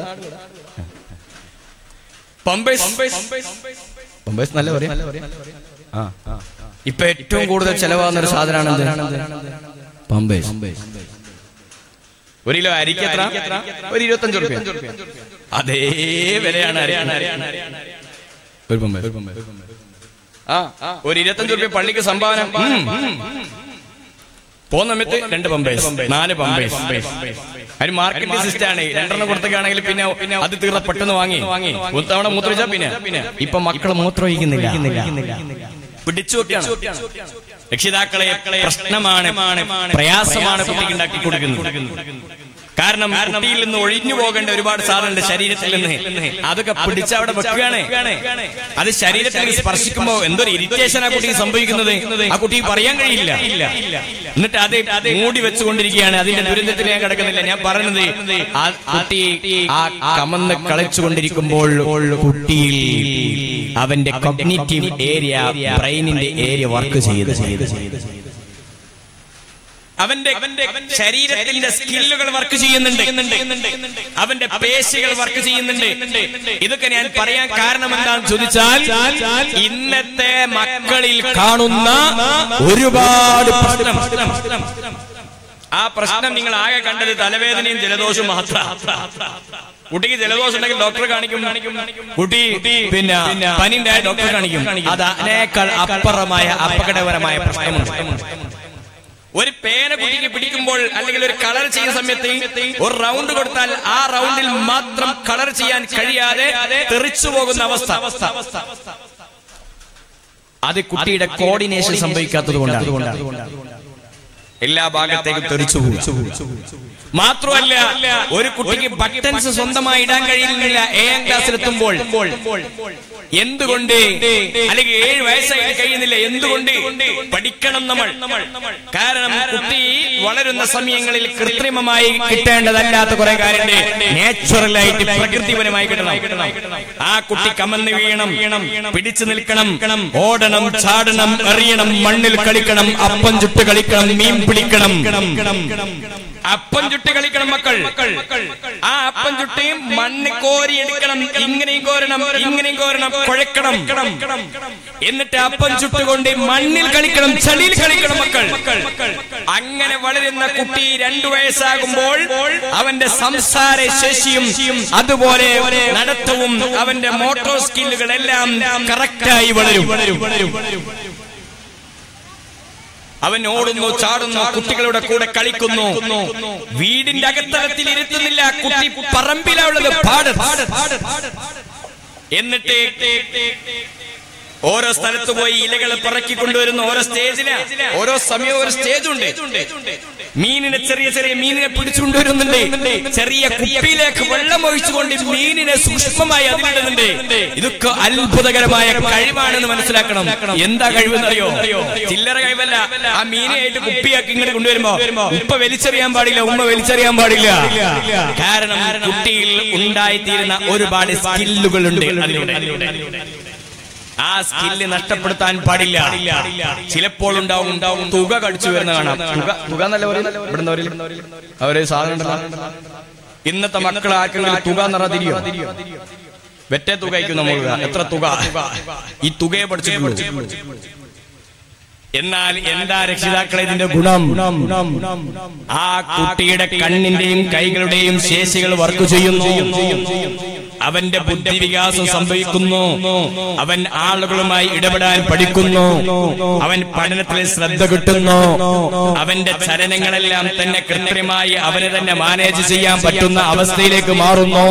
പമ്പേഴ്സ് പമ്പേഴ്സ് നല്ല പറയാ ആ ഇപ്പൊ ഏറ്റവും കൂടുതൽ ചെലവാകുന്ന ഒരു സാധനമാണ് പമ്പേഴ്സ് ഒരു കിലോ അരിക്ക് എത്ര ഒരു ഇരുപത്തഞ്ച് റുപ്യ അതേ വിലയാണ് അരി. ഒരു പമ്പേഴ്സ് ആ ഒരു ഇരുപത്തഞ്ച് റുപ്യ പള്ളിക്ക് സംഭാവന ഉം, ഉം. പോന്ന സമയത്ത് രണ്ട് പമ്പേഴ്സ് നാല് പമ്പേഴ്സ് അതിന് മാർക്കറ്റിംഗ് സിസ്റ്റം ആണ് രണ്ടെണ്ണം കൊടുത്തേക്കാണെങ്കിൽ പിന്നെ പിന്നെ അത് തീർന്ന പെട്ടെന്ന് വാങ്ങി ഒരു തവണ മൂത്രമൊഴിച്ചാ പിന്നെ ഇപ്പൊ മക്കള് മൂത്രമൊഴിക്കുന്നില്ല പിടിച്ചു വെക്കാണ് രക്ഷിതാക്കളെ പ്രശ്നമാണ് പ്രയാസമാണ് കുട്ടിക്ക് ഉണ്ടാക്കി കൊടുക്കുന്നത് കാരണം കുട്ടിയിൽ നിന്ന് ഒഴിഞ്ഞു പോകേണ്ട ഒരുപാട് സാധനമുണ്ട് ശരീരത്തിൽ നിന്ന് അതൊക്കെ പിടിച്ച് അവിടെ വെക്കുകയാണ് അത് ശരീരത്തിൽ സ്പർശിക്കുമ്പോ എന്തൊരു ഇറിറ്റേഷൻ ആ കുട്ടിക്ക് സംഭവിക്കുന്നത് ആ കുട്ടിക്ക് പറയാൻ കഴിയില്ല എന്നിട്ട് അത് മൂടി വെച്ചുകൊണ്ടിരിക്കുകയാണ് അതിന്റെ ദുരന്തത്തിൽ ഞാൻ കിടക്കുന്നില്ല ഞാൻ പറയുന്നത് ആ കുട്ടി ആ കമന്ന് കളിച്ചുകൊണ്ടിരിക്കുമ്പോൾ കുട്ടിയിൽ അവന്റെ കൊഗ്നേറ്റീവ് ഏരിയ ബ്രെയിനിന്റെ ഏരിയ വർക്ക് ചെയ്ത് ചെയ്ത് ചെയ്ത് അവന്റെ അവന്റെ ശരീരത്തിന്റെ സ്കില്ലുകൾ വർക്ക് ചെയ്യുന്നുണ്ട് അവന്റെ പേശികൾ വർക്ക് ചെയ്യുന്നുണ്ട് ഇതൊക്കെ ഞാൻ പറയാൻ കാരണം എന്താണെന്ന് ചോദിച്ചാൽ ഇന്നത്തെ മക്കളിൽ കാണുന്ന ഒരുപാട് പ്രശ്നം ആ പ്രശ്നം നിങ്ങൾ ആകെ കണ്ടത് തലവേദനയും ജലദോഷവും മാത്രം കുട്ടിക്ക് ജലദോഷം ഉണ്ടെങ്കിൽ ഡോക്ടറെ കാണിക്കും കുട്ടി പിന്നെ പനിണ്ടായ ഡോക്ടറെ കാണിക്കും അത് അതിനേക്കാൾ അപ്പുറമായ അപകടകരമായ പ്രശ്നമുണ്ട് ഒരു പേന കുട്ടിക്ക് പിടിക്കുമ്പോൾ അല്ലെങ്കിൽ ഒരു കളർ ചെയ്യുന്ന സമയത്ത് ഒരു റൗണ്ട് കൊടുത്താൽ ആ റൗണ്ടിൽ മാത്രം കളർ ചെയ്യാൻ കഴിയാതെ തെറിച്ചു പോകുന്ന അവസ്ഥ അത് കുട്ടിയുടെ കോർഡിനേഷൻ സംഭവിക്കാത്തത് കൊണ്ടാണ് എല്ലാ ഭാഗത്തേക്കും തെറിച്ചു പോകും മാത്രമല്ല ഒരു കുട്ടിക്ക് ബട്ടൺസ് സ്വന്തമായി ഇടാൻ കഴിയുന്നില്ല ഏഴാം ക്ലാസ്സിലെത്തുമ്പോൾ എന്തുകൊണ്ട് അല്ലെങ്കിൽ ഏഴ് വയസ്സായിട്ട് കഴിയുന്നില്ല എന്തുകൊണ്ട് പഠിക്കണം നമ്മൾ കാരണം കുട്ടി വളരുന്ന സമയങ്ങളിൽ കൃത്രിമമായി കിട്ടേണ്ടതല്ലാത്ത കുറെ കാര്യമുണ്ട് നാച്ചുറൽ ആയിട്ട് പ്രകൃതിപരമായി കിട്ടണം ആ കുട്ടി കമന്ന് വീഴണം പിടിച്ചു നിൽക്കണം ഓടണം ചാടണം എറിയണം മണ്ണിൽ കളിക്കണം അപ്പം ചുട്ട് കളിക്കണം മീൻ പിടിക്കണം അപ്പം ചുട്ട് കളിക്കണം മക്കൾ ആ അപ്പം ചുട്ടിയും മണ്ണ് കോരി എടുക്കണം ഇങ്ങനെയും കോരണം ഇങ്ങനെയും കോരണം കുഴക്കണം എന്നിട്ട് അപ്പം ചുട്ടുകൊണ്ട് മണ്ണിൽ കളിക്കണം ചളിയിൽ കളിക്കണം മക്കൾ അങ്ങനെ വളരുന്ന കുട്ടി രണ്ടു വയസ്സാകുമ്പോൾ അവന്റെ സംസാര ശേഷിയും അതുപോലെ നടത്തവും അവന്റെ മോട്ടോർ സ്കില്ലുകളെല്ലാം കറക്റ്റായി വളരും അവൻ ഓടുന്നു ചാടുന്നു കുട്ടികളുടെ കൂടെ കളിക്കുന്നു വീടിന്റെ അകത്തളത്തിൽ ഇരുത്തുന്നില്ല കുട്ടി പറമ്പിലാ ഉള്ളത് പാട് എന്നിട്ട് ഓരോ സ്ഥലത്ത് പോയി ഇലകൾ പിറക്കി കൊണ്ടുവരുന്ന ഓരോ സ്റ്റേജില് ഓരോ സമയവും ഒരു സ്റ്റേജ് ഉണ്ട് മീനിനെ ചെറിയ ചെറിയ മീനിനെ പിടിച്ചുകൊണ്ടുവരുന്നുണ്ട് ചെറിയ കുപ്പിയിലേക്ക് വെള്ളം ഒഴിച്ചുകൊണ്ട് മീനിനെ സൂക്ഷ്മമായി അതിലിടുന്നുണ്ട് ഇതൊക്കെ അത്ഭുതകരമായ കഴിവാണെന്ന് മനസ്സിലാക്കണം എന്താ കഴിവെന്നറിയോ ചില്ലറ കഴിവല്ല ആ മീനായിട്ട് കുപ്പിയാക്കി ഇങ്ങോട്ട് കൊണ്ടുവരുമ്പോ ഉപ്പ വലിച്ചെറിയാൻ പാടില്ല ഉമ്മ വലിച്ചെറിയാൻ പാടില്ല കാരണം കുട്ടിയിൽ ഉണ്ടായിത്തീരുന്ന ഒരുപാട് സ്കില്ലുകളുണ്ട് അതിലൂടെ ആ സ്കില്ല് നഷ്ടപ്പെടുത്താൻ പാടില്ല ചിലപ്പോൾ ഉണ്ടാവും ഉണ്ടാവും തുക കടിച്ചു വരുന്ന കാണാം തുക തുക എന്നല്ല പറയുന്നത് ഇവിടുന്ന് ഒരു അവര് സാധനം ഉണ്ടല്ലോ. ഇന്നത്തെ മക്കൾ ആർക്കെങ്കിലും തുക നിറ തിരിയോ വെറ്റേ തുക അയക്കും നമ്മൾ എത്ര തുക ഈ തുകയെ പഠിച്ചിട്ടുള്ളൂ എന്നാൽ എന്താ രക്ഷിതാക്കളെ ഇതിന്റെ ഗുണം ആ കുട്ടിയുടെ കണ്ണിന്റെയും കൈകളുടെയും ശേഷികൾ വർക്ക് ചെയ്യുന്നു അവന്റെ ബുദ്ധിവികാസം സംഭവിക്കുന്നു അവൻ ആളുകളുമായി ഇടപെടാൻ പഠിക്കുന്നു അവൻ പഠനത്തിൽ ശ്രദ്ധ കിട്ടുന്നു അവന്റെ ചലനങ്ങളെല്ലാം തന്നെ കൃത്രിമായി അവന് തന്നെ മാനേജ് ചെയ്യാൻ പറ്റുന്ന അവസ്ഥയിലേക്ക് മാറുന്നു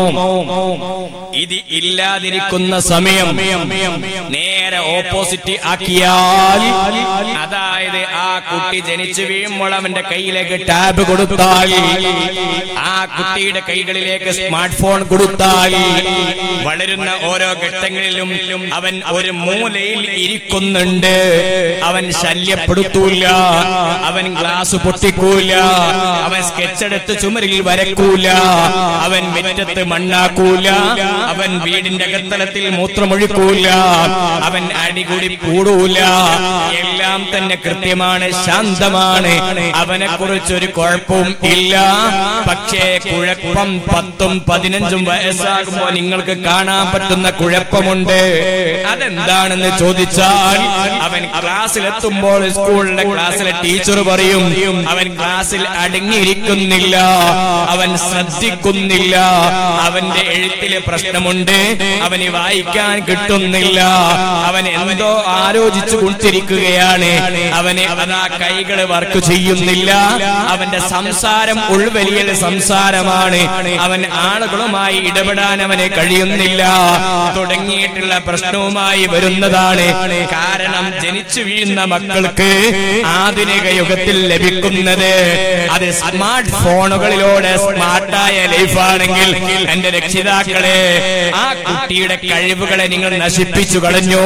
ഇത് ഇല്ലാതിരിക്കുന്ന സമയം നേരെ ഓപ്പോസിറ്റ് ആക്കിയാൽ അതായത് ആ കുട്ടി ജനിച്ചു വീഴുമ്പോൾ അവന്റെ കയ്യിലേക്ക് ടാബ് കൊടുത്താൽ ആ കുട്ടിയുടെ കൈകളിലേക്ക് സ്മാർട്ട് ഫോൺ കൊടുത്താൽ വളരുന്ന ഓരോ ഘട്ടങ്ങളിലും അവൻ ഒരു മൂലയിൽ ഇരിക്കുന്നുണ്ട് അവൻ ശല്യപ്പെടുത്തൂല അവൻ ഗ്ലാസ് പൊട്ടിക്കൂല അവൻ സ്കെച്ചെടുത്ത് ചുമരിൽ വരക്കൂല അവൻ മുറ്റത്ത് മണ്ണാക്കൂല അവൻ വീടിന്റെ അകത്തലത്തിൽ മൂത്രമൊഴിക്കൂല അവൻ അടികൂടി കൂടൂല എല്ലാം തന്നെ കൃത്യമാണ് ശാന്തമാണ് അവനെ കുറിച്ചൊരു കുഴപ്പവും ഇല്ല പക്ഷേ കുഴപ്പം പത്തും പതിനഞ്ചും വയസ്സാകുമ്പോൾ നിങ്ങൾക്ക് കാണാൻ പറ്റുന്ന കുഴപ്പമുണ്ട് അതെന്താണെന്ന് ചോദിച്ചാൽ അവൻ ക്ലാസ്സിലെത്തുമ്പോൾ സ്കൂളിലെ ക്ലാസ്സിലെ ടീച്ചർ പറയും അവൻ ക്ലാസ്സിൽ അടങ്ങിയിരിക്കുന്നില്ല അവൻ ശ്രദ്ധിക്കുന്നില്ല അവന്റെ എഴുത്തിലെ പ്രശ്നമുണ്ട് അവന് വായിക്കാൻ കിട്ടുന്നില്ല അവൻ എന്തോ ആലോചിച്ചു കൊണ്ടിരിക്കുകയാണ് അവന് അതാ കൈകൾ വർക്ക് ചെയ്യുന്നില്ല അവന്റെ സംസാരം ഉൾവലിയൽ സംസാരമാണ് അവൻ ആളുകളുമായി ഇടപെടാൻ അവന് കഴിയുന്നില്ല തുടങ്ങിയിട്ടുള്ള പ്രശ്നവുമായി വരുന്നതാണ് കാരണം ജനിച്ചു വീഴുന്ന മക്കൾക്ക് ആധുനിക യുഗത്തിൽ ലഭിക്കുന്നത് അത് സ്മാർട്ട് ഫോണുകളിലൂടെ സ്മാർട്ടായ ലൈഫാണെങ്കിൽ എന്റെ രക്ഷിതാക്കളെ ആ കുട്ടിയുടെ കഴിവുകളെ നിങ്ങൾ നശിപ്പിച്ചു കളഞ്ഞു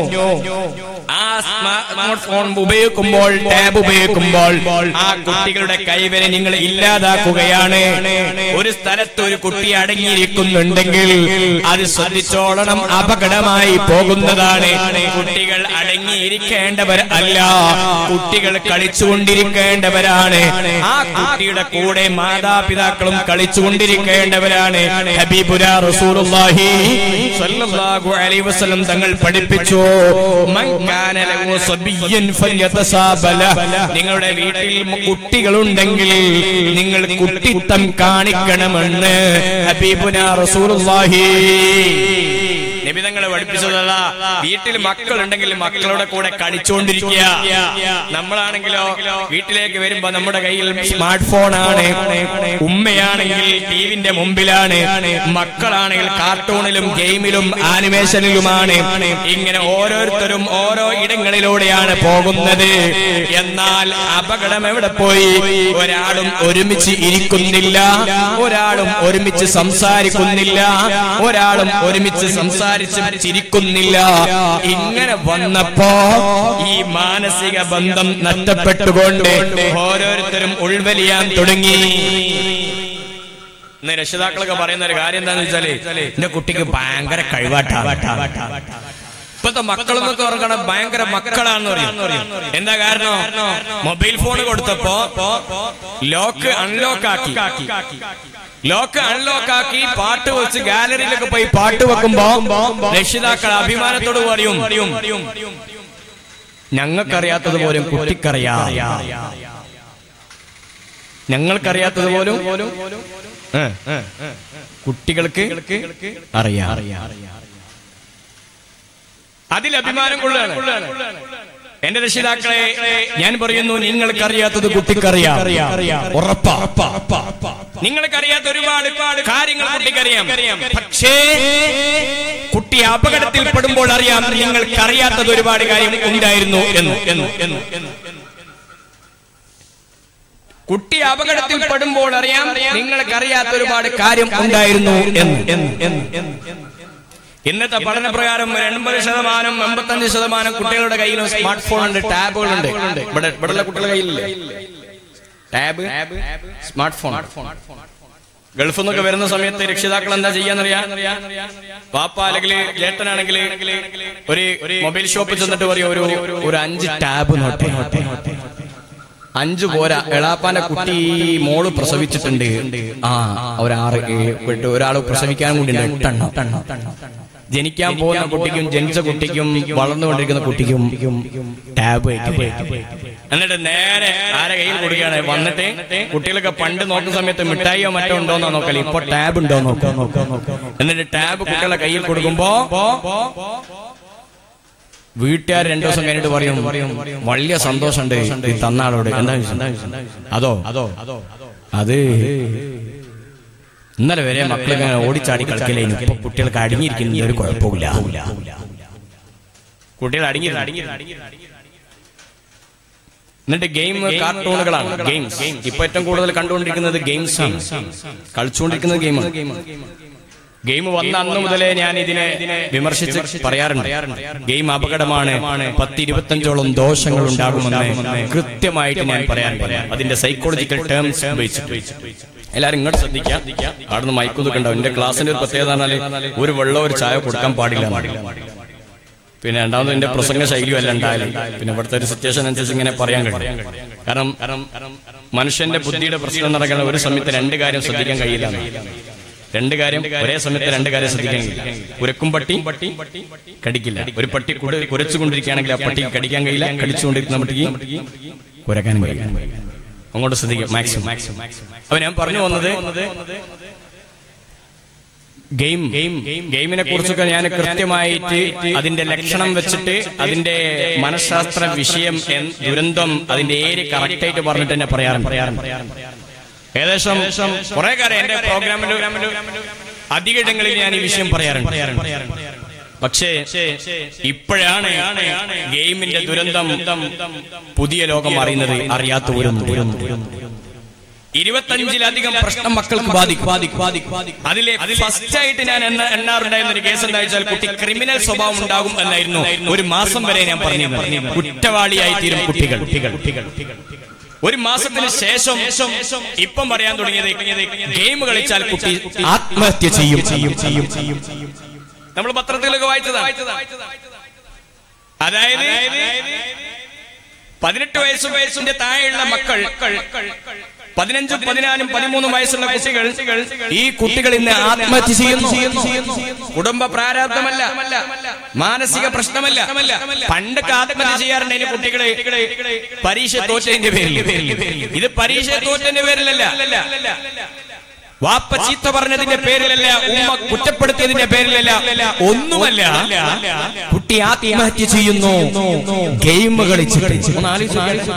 ആ സ്മാർട്ട് ഫോൺ ഉപയോഗിക്കുമ്പോൾ ടാബ് ഉപയോഗിക്കുമ്പോൾ ആ കുട്ടികളുടെ കൈവരെ നിങ്ങൾ ഇല്ലാതാക്കുകയാണ് ഒരു സ്ഥലത്ത് ഒരു കുട്ടി അടങ്ങിയിരിക്കുന്നുണ്ടെങ്കിൽ അത് ശ്രദ്ധിച്ചോളണം അപകടമായി പോകുന്നതാണ് കുട്ടികൾ അടങ്ങിയിരിക്കേണ്ടവർ അല്ല കുട്ടികൾ കളിച്ചുകൊണ്ടിരിക്കേണ്ടവരാണ് ആ കുട്ടിയുടെ കൂടെ മാതാപിതാക്കളും കളിച്ചുകൊണ്ടിരിക്കേണ്ടവരാണ് ഹബീബുര റസൂലുള്ളാഹി സ്വല്ലല്ലാഹു അലൈഹി വസല്ലം തങ്ങൾ പഠിപ്പിച്ചു മൻ കാന ലഹു സബിയ്യൻ ഫല്യതസാബല നിങ്ങളുടെ വീട്ടിൽ കുട്ടികളുണ്ടെങ്കിൽ നിങ്ങൾ കുട്ടിത്തം കാണിക്കണമെന്ന് ഹബീബുന റസൂലുള്ളാഹി നിബിതങ്ങളെ പഠിപ്പിച്ചതല്ല വീട്ടിൽ മക്കളുണ്ടെങ്കിൽ മക്കളുടെ കൂടെ കളിച്ചുകൊണ്ടിരിക്കുക നമ്മളാണെങ്കിലോ വീട്ടിലേക്ക് വരുമ്പോ നമ്മുടെ കയ്യിൽ സ്മാർട്ട് ഫോൺ ആണ് ഉമ്മയാണെങ്കിൽ ടിവിന്റെ മുമ്പിലാണ് മക്കളാണെങ്കിൽ കാർട്ടൂണിലും ഗെയിമിലും ആനിമേഷനിലുമാണ് ഇങ്ങനെ ഓരോരുത്തരും ഓരോ ഇടങ്ങളിലൂടെയാണ് പോകുന്നത് എന്നാൽ അപകടം എവിടെ പോയി ഒരാളും ഒരുമിച്ച് ഇരിക്കുന്നില്ല ഒരാളും ഒരുമിച്ച് സംസാരിക്കുന്നില്ല ഒരാളും ഒരുമിച്ച് സംസാരിച്ച് ചിരിക്കുന്നില്ല ഇങ്ങനെ വന്നപ്പോ ഈ മാനസിക ബന്ധം നഷ്ടപ്പെട്ടുകൊണ്ട് ഓരോരുത്തരും ഉൾവലിയാൻ തുടങ്ങി ഇന്ന് രക്ഷിതാക്കളൊക്കെ പറയുന്ന ഒരു കാര്യം എന്താന്ന് വെച്ചാല് എന്റെ കുട്ടിക്ക് ഭയങ്കര കഴിവാട്ടാ ഇപ്പത്തെ മക്കൾ എന്നൊക്കെ ഓർക്കണം ഭയങ്കര മക്കളാന്ന് പറയും എന്താ കാരണം മൊബൈൽ ഫോൺ കൊടുത്തപ്പോ ലോക്ക് അൺലോക്ക് ആക്കി ലോക്ക് അൺലോക്ക് ആക്കി പാട്ട് വെച്ച് ഗാലറിയിലൊക്കെ പോയി പാട്ട് വെക്കുമ്പോ രക്ഷിതാക്കൾ അഭിമാനത്തോട് പറയും ഞങ്ങൾക്കറിയാത്തത് പോലും കുട്ടിക്കറിയാം ഞങ്ങൾക്കറിയാത്തത് പോലും ഏ, കുട്ടികൾക്ക് അറിയാം അതിൽ അഭിമാനം കൊള്ളുകയാണ് എന്റെ രക്ഷിതാക്കളെ ഞാൻ പറയുന്നു നിങ്ങൾക്കറിയാത്തത് കുട്ടിക്കറിയാം ഉറപ്പാ നിങ്ങൾക്കറിയാത്ത ഒരുപാട് കാര്യങ്ങൾ കുട്ടിക്കറിയാം പക്ഷേ കുട്ടി അപകടത്തിൽ പെടുമ്പോൾ അറിയാം നിങ്ങൾക്കറിയാത്തത് ഒരുപാട് കാര്യം ഉണ്ടായിരുന്നു എന്ന് എന്ന് എന്ന് എന്ന് കുട്ടി അപകടത്തിൽ പെടുമ്പോൾ അറിയാം നിങ്ങൾക്കറിയാത്ത ഒരുപാട് കാര്യം ഉണ്ടായിരുന്നു എന്ന് എന്ന് എന്ന് എന്ന് ഇന്നത്തെ പഠന പ്രകാരം ഒരു എൺപത് ശതമാനം എൺപത്തഞ്ച് ശതമാനം കുട്ടികളുടെ കയ്യിലും സ്മാർട്ട് ഫോൺ ഉണ്ട് ടാബുകളുണ്ട് ഇവിടെ ഇവിടെയുള്ള കുട്ടികളുടെ കയ്യിലില്ലേ ടാബ് സ്മാർട്ട് ഫോൺ ഗൾഫിൽ നിന്നൊക്കെ വരുന്ന സമയത്ത് രക്ഷിതാക്കൾ എന്താ ചെയ്യാന്നറിയാം പാപ്പ അല്ലെങ്കിൽ ചേട്ടനാണെങ്കിൽ ഒരു മൊബൈൽ ഷോപ്പിൽ ചെന്നിട്ട് പറയും ഒരു ഒരു അഞ്ച് ടാബ് നോട്ടെ അഞ്ചു പോരാ എളാപ്പാന്റെ കുട്ടി മോള് പ്രസവിച്ചിട്ടുണ്ട് ആ ഒരാറ് ഏഴ്, എട്ട് ഒരാൾ പ്രസവിക്കാൻ കൂടി ഉണ്ട് എട്ടെണ്ണം ജനിക്കാൻ പോകുന്ന കുട്ടിക്കും ജനിച്ച കുട്ടിക്കും വളർന്നുകൊണ്ടിരിക്കുന്ന കുട്ടിക്കും ടാബ് എന്നിട്ട് നേരെ ആരെ കയ്യിൽ കൊടുക്കുകയാണ് വന്നിട്ട് കുട്ടികളൊക്കെ പണ്ട് നോക്കുന്ന സമയത്ത് മിഠായിയോ മറ്റോ ഉണ്ടോന്നോ നോക്കല് ഇപ്പൊ ടാബ് ഉണ്ടോ നോക്കാം എന്നിട്ട് ടാബ് കുട്ടികളെ കയ്യിൽ കൊടുക്കുമ്പോ വീട്ടുകാർ രണ്ടു ദിവസം കഴിഞ്ഞിട്ട് പറയും വലിയ സന്തോഷമുണ്ട് ഈ തന്ന ആളോട് എന്താ ചോദിച്ചത്? അതോ അതോ അത് ഇന്നലെ വരെ മക്കളിങ്ങനെ ഓടിച്ചാടി കളിക്കലേ ഇപ്പൊ കുട്ടികൾക്ക് അടങ്ങിയിരിക്കുന്ന ഒരു കുഴപ്പമില്ല കുട്ടികൾ അടങ്ങി എന്നിട്ട് ഗെയിം കാർട്ടൂണുകളാണ് ഗെയിംസ് ഇപ്പൊ ഏറ്റവും കൂടുതൽ കണ്ടുകൊണ്ടിരിക്കുന്നത് ഗെയിംസ് ആണ് കളിച്ചുകൊണ്ടിരിക്കുന്നത് ഗെയിമാണ് ഗെയിം വന്ന അന്ന് മുതലേ ഞാൻ ഇതിനെ വിമർശിച്ച് പറയാറുണ്ട് ഗെയിം അപകടമാണ് പത്ത് ഇരുപത്തഞ്ചോളം ദോഷങ്ങൾ ഉണ്ടാകുമെന്ന് കൃത്യമായിട്ട് ഞാൻ പറയാറുണ്ട് അതിന്റെ സൈക്കോളജിക്കൽ ടേംസ് ഉപയോഗിച്ചിട്ട് എല്ലാരും ഇങ്ങോട്ട് ശ്രദ്ധിക്കാം അവിടുന്ന് മൈക്കൊക്കെ ഉണ്ടാവും എന്റെ ക്ലാസ്സിന്റെ ഒരു പ്രത്യേകത പറഞ്ഞാല് ഒരു വെള്ളം ഒരു ചായ കൊടുക്കാൻ പാടില്ല പിന്നെ രണ്ടാമത് എന്റെ പ്രസംഗ ശൈലിയും അല്ല ഉണ്ടായാലും പിന്നെ ഇവിടുത്തെ ഒരു സിറ്റുവേഷൻ അനുസരിച്ച് ഇങ്ങനെ പറയാൻ കഴിയും കാരണം കാരണം മനുഷ്യന്റെ ബുദ്ധിയുടെ പ്രശ്നം നടക്കുന്ന ഒരു സമയത്ത് രണ്ട് കാര്യം ശ്രദ്ധിക്കാൻ കഴിയില്ല രണ്ട് കാര്യം ഒരേ സമയത്ത് രണ്ട് കാര്യം ശ്രദ്ധിക്കാൻ കഴിയില്ല ഉരക്കും പട്ടി കടിക്കില്ല ഒരു പട്ടി കുട കുരച്ചുകൊണ്ടിരിക്കുകയാണെങ്കിൽ ആ പട്ടി കടിക്കാൻ കഴിയില്ല കടിച്ചുകൊണ്ടിരിക്കുന്ന പട്ടിക്ക് കുരക്കാനും കഴിയില്ല അങ്ങോട്ട് ശ്രദ്ധിക്കാം മാക്സിമം അപ്പൊ ഞാൻ പറഞ്ഞു വന്നത് ഗെയിം ഗെയിം ഗെയിമിനെ കുറിച്ചൊക്കെ ഞാൻ കൃത്യമായിട്ട് അതിന്റെ ലക്ഷണം വെച്ചിട്ട് അതിന്റെ മനഃശാസ്ത്ര വിഷയം എൻ- ദുരന്തം അതിന്റെ ഏര് കറക്റ്റ് ആയിട്ട് പറഞ്ഞിട്ട് തന്നെ പറയാറുണ്ട് പറയാറുണ്ട് ഏകദേശം കുറെ കാര്യം എന്റെ പ്രോഗ്രാമിൽ അധിക ഇടങ്ങളിൽ ഞാൻ ഈ വിഷയം പറയാറുണ്ട് പക്ഷേ ഇപ്പോഴാണ് ഗെയിമിന്റെ ദുരന്തം പുതിയ ലോകം അറിയുന്നത് അറിയാത്തവരും ഇരുപത്തഞ്ചിലധികം പ്രശ്നം മക്കൾക്ക് ബാധിക്കും അതിലെ ഫസ്റ്റ് ആയിട്ട് ഞാൻ എണ്ണ എണ്ണാറുണ്ടായിരുന്ന ഒരു കേസ് എന്താ വെച്ചാൽ കുട്ടി ക്രിമിനൽ സ്വഭാവം ഉണ്ടാകും എന്നായിരുന്നു ഒരു മാസം വരെ ഞാൻ പറഞ്ഞു കുറ്റവാളിയായി തീരും കുട്ടികൾ ഒരു മാസത്തിന് ശേഷം ഇപ്പം പറയാൻ തുടങ്ങിയത് ഗെയിം കളിച്ചാൽ കുട്ടി ആത്മഹത്യ ചെയ്യും ചെയ്യും ചെയ്യും ചെയ്യും നമ്മൾ പത്രത്തിലൊക്കെ വായിച്ചതാണ് അതായത് പതിനെട്ട് വയസ്സ് വയസ്സിന്റെ താഴെയുള്ള മക്കൾ പതിനഞ്ചും പതിനാലും പതിമൂന്നും വയസ്സുള്ള കുട്ടികൾ ഈ കുട്ടികൾ ഇന്ന് ആത്മഹത്യ ചെയ്യുന്നു കുടുംബ പ്രാരാബ്ദമല്ല മാനസിക പ്രശ്നമല്ല പണ്ടൊക്കെ ആത്മഹത്യ ചെയ്യാറുണ്ട് കുട്ടികളെ പരീക്ഷ തോറ്റതിന്റെ പേരിൽ ഇത് പരീക്ഷ തോറ്റതിന്റെ പേരിലല്ല വാപ്പ ചീത്ത പറഞ്ഞതിന്റെ പേരിലല്ല ഉമ്മ കുറ്റപ്പെടുത്തിയതിന്റെ പേരിലല്ല ഒന്നുമല്ല കുട്ടി ആത്മഹത്യ ചെയ്യുന്നു ഗെയിം കളിച്ചിട്ട് ഒന്ന് ആലോചിച്ച്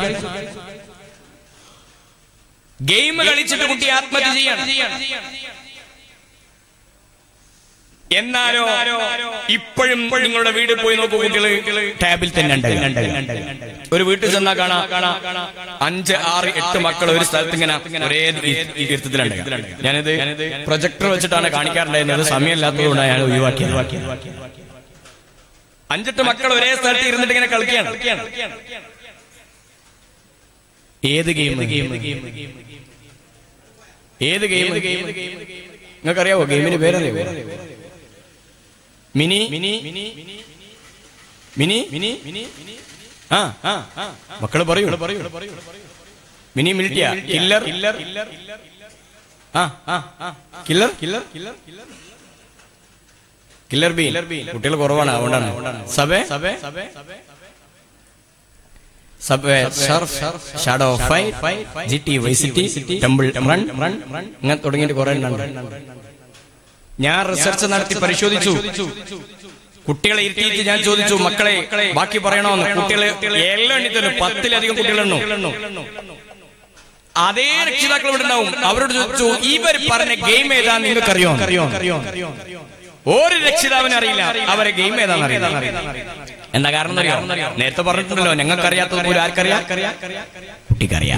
ഗെയിം കളിച്ചിട്ട് കുട്ടി ആത്മഹത്യ ചെയ്യണം എന്നാലോ ഇപ്പോഴും നിങ്ങളുടെ വീട്ടിൽ പോയി നോക്കൂ കുട്ടികൾ ടാബിൽ തന്നെ ഉണ്ട് ഒരു വീട്ടിൽ ചെന്നാ കാണാ അഞ്ച് ആറ് എട്ട് മക്കൾ ഒരു സ്ഥലത്ത് ഇങ്ങനെ ഒരേ ഇരുത്തത്തിലുണ്ട് ഞാനിത് പ്രൊജക്ടർ വെച്ചിട്ടാണ് കാണിക്കാറുണ്ടായിരുന്നത് സമയമില്ലാത്തതുകൊണ്ടാണ് ഞാൻ ഒഴിവാക്കിയത് അഞ്ചെട്ട് മക്കൾ ഒരേ സ്ഥലത്ത് ഇരുന്നിട്ട് ഇങ്ങനെ കളിക്കുകയാണ് ഏത് ഗെയിം ഏത് ഗെയിം നിങ്ങൾക്കറിയാവോ ഗെയിമിന്റെ പേരറിയാവോ മിനി മിനി മിനി മിനി ആ ആ മക്കള് പറയൂ പറയൂ മിനി മിലിറ്റിയ കില്ലർ കില്ലർ ആ ആ killer killer killer killer B കുട്ടികൾ കുറവാണ് അതുകൊണ്ടാണ് subway subway subway surf shadow fight G T Y city temple run run ഇങ്ങനെ തുടങ്ങിയിട്ട് കുറെ എണ്ണുണ്ട് ഞാൻ റിസർച്ച് നടത്തി പരിശോധിച്ചു കുട്ടികളെ ഇരുത്തിയിട്ട് ഞാൻ ചോദിച്ചു മക്കളെ ബാക്കി പറയണോന്ന് കുട്ടികളെ എല്ലാം എണ്ണി തരും പത്തിലധികം കുട്ടികളെണ്ണു അതേ രക്ഷിതാക്കൾ ഇവിടെ ഉണ്ടാവും അവരോട് ചോദിച്ചു ഇവർ പറഞ്ഞ ഗെയിം ഏതാ നിങ്ങൾക്ക് അറിയോ ഒരു രക്ഷിതാവിന് അറിയില്ല അവരെ ഗെയിം ഏതാണെന്ന് അറിയില്ല എന്താ കാരണം അറിയോ നേരത്തെ പറഞ്ഞിട്ടുണ്ടല്ലോ ഞങ്ങൾക്കറിയാത്തത് പോലും ആർക്കറിയാം കുട്ടിക്കറിയാം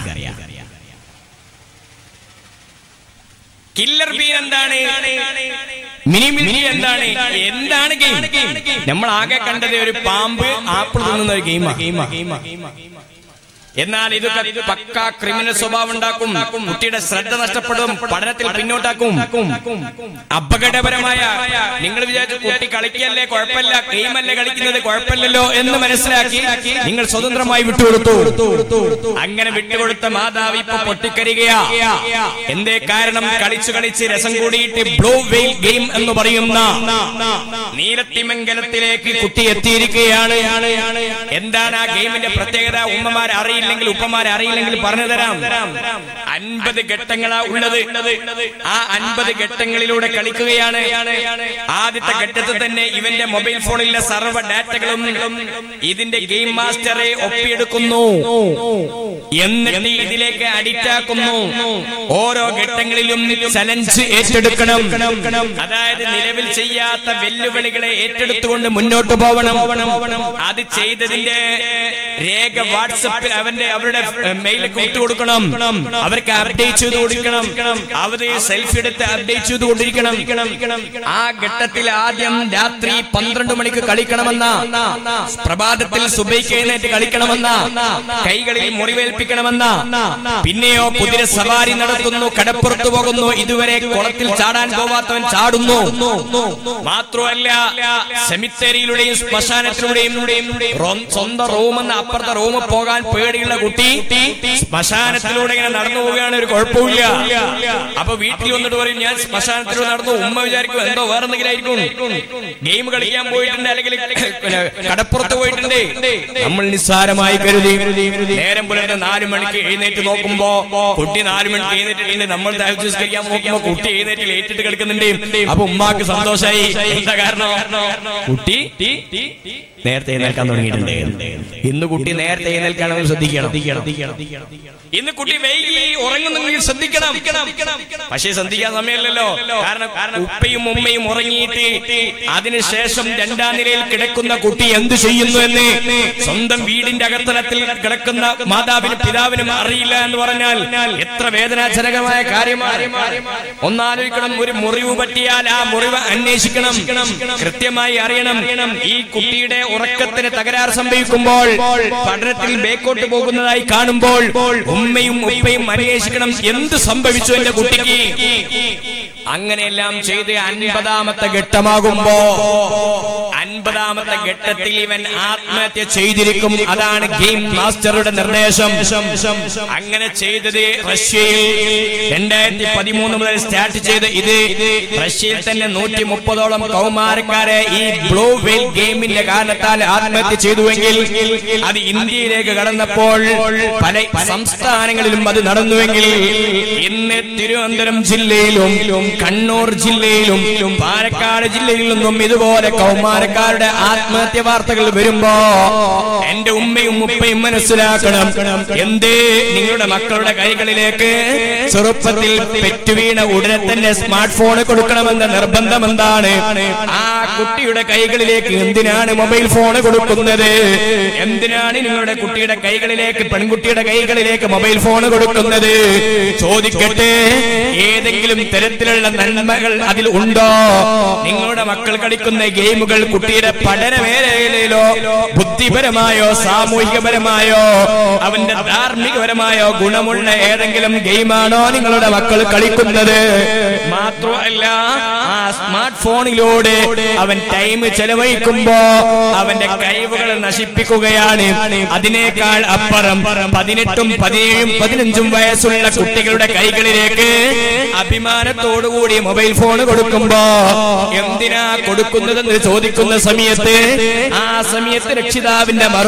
കില്ലർ ബീൻ എന്താണ് മിനി മിനി എന്താണ് എന്താണ് ഗെയിം നമ്മൾ ആകെ കണ്ടത് ഒരു പാമ്പ് ആപ്പിൾ തിന്നുന്ന ഒരു ഗെയിമാ എന്നാൽ ഇതൊക്കെ പക്ക ക്രിമിനൽ സ്വഭാവം ഉണ്ടാക്കും കുട്ടിയുടെ ശ്രദ്ധ നഷ്ടപ്പെടും പഠനത്തിൽ പിന്നോട്ടാക്കും അപകടപരമായ നിങ്ങൾ വിചാരിച്ചു കുട്ടി കളിക്കല്ലേ കുഴപ്പമില്ല ഗെയിമല്ലേ കളിക്കുന്നത് കുഴപ്പമില്ലല്ലോ എന്ന് മനസ്സിലാക്കി നിങ്ങൾ സ്വതന്ത്രമായി വിട്ടുകൊടുത്തു അങ്ങനെ വിട്ടുകൊടുത്ത മാതാവ് ഇപ്പൊ പൊട്ടിക്കരികയാ എന്തേ കാരണം കളിച്ചു കളിച്ച് രസം കൂടിയിട്ട് ബ്ലൂ വെയിൽ ഗെയിം എന്ന് പറയുന്ന നീലത്തിമംഗലത്തിലേക്ക് കുട്ടി എത്തിയിരിക്കുകയാണ് എന്താണ് ആ ഗെയിമിന്റെ പ്രത്യേകത ഉമ്മമാർ അറിയില്ലെങ്കിൽ ഉപ്പമാർ അറിയില്ലെങ്കിൽ പറഞ്ഞു തരാം അൻപത് ഘട്ടങ്ങളാ ഉള്ളത് ആ അൻപത് ഘട്ടങ്ങളിലൂടെ കളിക്കുകയാണ് ആദ്യത്തെ ഘട്ടത്തിൽ തന്നെ ഇവന്റെ മൊബൈൽ ഫോണിലെ സർവ്വ ഡാറ്റകളും ഇതിന്റെ ഗെയിം മാസ്റ്ററെ ഒപ്പിയെടുക്കുന്നു എന്നിട്ട് ഇതിലേക്ക് അഡിക്റ്റ് ആക്കുന്നു ഓരോ ഘട്ടങ്ങളിലും ചലഞ്ച് ഏറ്റെടുക്കണം അതായത് നിലവിൽ ചെയ്യാത്ത വെല്ലുവിളികളെ ഏറ്റെടുത്തുകൊണ്ട് മുന്നോട്ട് പോകണം അത് ചെയ്തതിന്റെ രേഖ വാട്സപ്പിൽ അവന്റെ അവരുടെ മെയിലേക്ക് വിട്ടു കൊടുക്കണം അവർക്ക് അപ്ഡേറ്റ് ചെയ്ത് കൊടുക്കണം അവര് സെൽഫി എടുത്ത് അപ്ഡേറ്റ് ചെയ്ത് കൊണ്ടിരിക്കണം ആ ഘട്ടത്തിൽ ആദ്യം രാത്രി പന്ത്രണ്ട് മണിക്ക് കളിക്കണമെന്ന പ്രഭാതത്തിൽ സുബൈക്ക് എഴുന്നേറ്റ് കളിക്കണമെന്ന കൈകളിൽ മുറിവേൽപ്പിക്കണമെന്ന പിന്നെയോ കുതിര സവാരി നടത്തുന്നു കടപ്പുറത്ത് പോകുന്നു ഇതുവരെ കുളത്തിൽ ചാടാൻ പോവാത്തവൻ ചാടുന്നു മാത്രമല്ല സെമിത്തേരിയിലൂടെയും ശ്മശാനത്തിലൂടെയും റൊ- സ്വന്തം റൂമെന്ന് അപ്പുറത്തെ റൂമിൽ പോകാൻ പേടിയുള്ള കുട്ടി ശ്മശാനത്തിലൂടെ ഇങ്ങനെ നടന്നു പോവുകയാണ് ഒരു കുഴപ്പമില്ല അപ്പൊ വീട്ടിൽ വന്നിട്ട് പറയും ഞാൻ ശ്മശാനത്തിലൂടെ നടന്നു ഉമ്മ വിചാരിക്കും എന്തോ വേറെ എന്തെങ്കിലും ആയിരിക്കും ഗെയിം കളിക്കാൻ പോയിട്ടുണ്ട് അല്ലെങ്കിൽ പിന്നെ കടപ്പുറത്ത് പോയിട്ടുണ്ട് നമ്മൾ നിസ്സാരമായി കരുതി നേരം പുലർന്ന് നാല് മണിക്ക് എഴുന്നേറ്റ് നോക്കുമ്പോ കുട്ടി നാല് മണിക്ക് എഴുന്നേറ്റിട്ടുണ്ട് നമ്മൾ കഴിക്കാൻ നോക്കുമ്പോ കുട്ടി എഴുന്നേറ്റ് ലേറ്റിട്ട് കിടക്കുന്നുണ്ട് അപ്പൊ ഉമ്മാക്ക് സന്തോഷമായി എന്താ കാരണം കുട്ടി നേരത്തെ എഴുന്നേൽക്കാൻ തുടങ്ങിയിട്ടുണ്ട് ഇന്ന് കുട്ടി നേരത്തെ എഴുന്നേൽക്കാണെങ്കിൽ ശ്രദ്ധിക്കണം ഇന്ന് കുട്ടി വൈകി ഉറങ്ങുന്നെങ്കിൽ ശ്രദ്ധിക്കണം പക്ഷേ ശ്രദ്ധിക്കാൻ സമയമല്ലല്ലോ കാരണം ഉപ്പയും ഉമ്മയും ഉറങ്ങിയിട്ട് അതിനുശേഷം രണ്ടാം നിലയിൽ കിടക്കുന്ന കുട്ടി എന്ത് ചെയ്യുന്നു എന്ന് സ്വന്തം വീടിന്റെ അകത്തലത്തിൽ കിടക്കുന്ന മാതാവിനും പിതാവിനും അറിയില്ല എന്ന് പറഞ്ഞാൽ എത്ര വേദനാജനകമായ കാര്യമാണ് ഒന്നാലോചിക്കണം ഒരു മുറിവ് പറ്റിയാൽ ആ മുറിവ് അന്വേഷിക്കണം കൃത്യമായി അറിയണം ഈ കുട്ടിയുടെ ഉറക്കത്തിന് തകരാർ സംഭവിക്കുമ്പോൾ പഠനത്തിൽ ബേക്കോട്ട് പോകുന്നതായി കാണുമ്പോൾ ഉമ്മയും ഉപ്പയും അന്വേഷിക്കണം എന്ത് സംഭവിച്ചു എന്റെ കുട്ടിക്ക് അങ്ങനെയെല്ലാം ചെയ്ത് അൻപതാമത്തെ ഘട്ടമാകുമ്പോ അൻപതാമത്തെ ഘട്ടത്തിൽ ഇവൻ ആത്മഹത്യ ചെയ്തിരിക്കും അതാണ് ഗെയിം മാസ്റ്ററുടെ നിർദ്ദേശം അങ്ങനെ ചെയ്തത് റഷ്യയിൽ രണ്ടായിരത്തി പതിമൂന്ന് മുതൽ സ്റ്റാർട്ട് ചെയ്ത് ഇത് റഷ്യയിൽ തന്നെ നൂറ്റി മുപ്പതോളം കൗമാരക്കാരെ ഈ ബ്ലൂ വെയിൽ ഗെയിമിന്റെ കാരണത്താൽ ആത്മഹത്യ ചെയ്തുവെങ്കിൽ അത് ഇന്ത്യയിലേക്ക് കടന്നപ്പോൾ പല സംസ്ഥാനങ്ങളിലും അത് നടന്നുവെങ്കിൽ ഇന്ന് തിരുവനന്തപുരം ജില്ലയിലും കണ്ണൂർ ജില്ലയിലും പാലക്കാട് ജില്ലയിൽ നിന്നും ഇതുപോലെ കൗമാരക്കാരുടെ ആത്മഹത്യ വാർത്തകൾ വരുമ്പോ എന്റെ ഉമ്മയും ഉപ്പയും മനസ്സിലാക്കണം എന്തേ നിങ്ങളുടെ മക്കളുടെ കൈകളിലേക്ക് ചെറുപ്പത്തിൽ പെറ്റുവീണ ഉടനെ തന്നെ സ്മാർട്ട് ഫോൺ കൊടുക്കണമെന്ന നിർബന്ധം എന്താണ് ആ കുട്ടിയുടെ കൈകളിലേക്ക് എന്തിനാണ് മൊബൈൽ ഫോൺ കൊടുക്കുന്നത് എന്തിനാണ് നിങ്ങളുടെ കുട്ടിയുടെ കൈകളിലേക്ക് പെൺകുട്ടിയുടെ കൈകളിലേക്ക് മൊബൈൽ ഫോൺ കൊടുക്കുന്നത് ചോദിക്കട്ടെ ഏതെങ്കിലും തരത്തിലുള്ള നന്മകൾ അതിൽ ഉണ്ടോ നിങ്ങളുടെ മക്കൾ കളിക്കുന്ന ഗെയിമുകൾ കുട്ടിയുടെ പഠന മേഖലയിലോ ബുദ്ധിപരമായോ സാമൂഹികപരമായോ അവന്റെ ധാർമ്മികപരമായോ ഗുണമുള്ള ഏതെങ്കിലും ഗെയിമാണോ നിങ്ങളുടെ മക്കൾ കളിക്കുന്നത് മാത്രമല്ല ആ സ്മാർട്ട് ഫോണിലൂടെ അവൻ ടൈം ചെലവഴിക്കുമ്പോ അവന്റെ കഴിവുകൾ നശിപ്പിക്കുകയാണ് അതിനേക്കാൾ അപ്പുറം പതിനെട്ടും പതിനേഴും പതിനഞ്ചും വയസ്സുള്ള കുട്ടികളുടെ കൈകളിലേക്ക് അഭിമാനത്തോടുകൂടി മൊബൈൽ ഫോൺ കൊടുക്കുമ്പോ എന്തിനാ കൊടുക്കുന്നതെന്ന് ചോദിക്കുന്ന സമയത്ത് ആ സമയത്ത് രക്ഷിതാവിന്റെ മറുപടി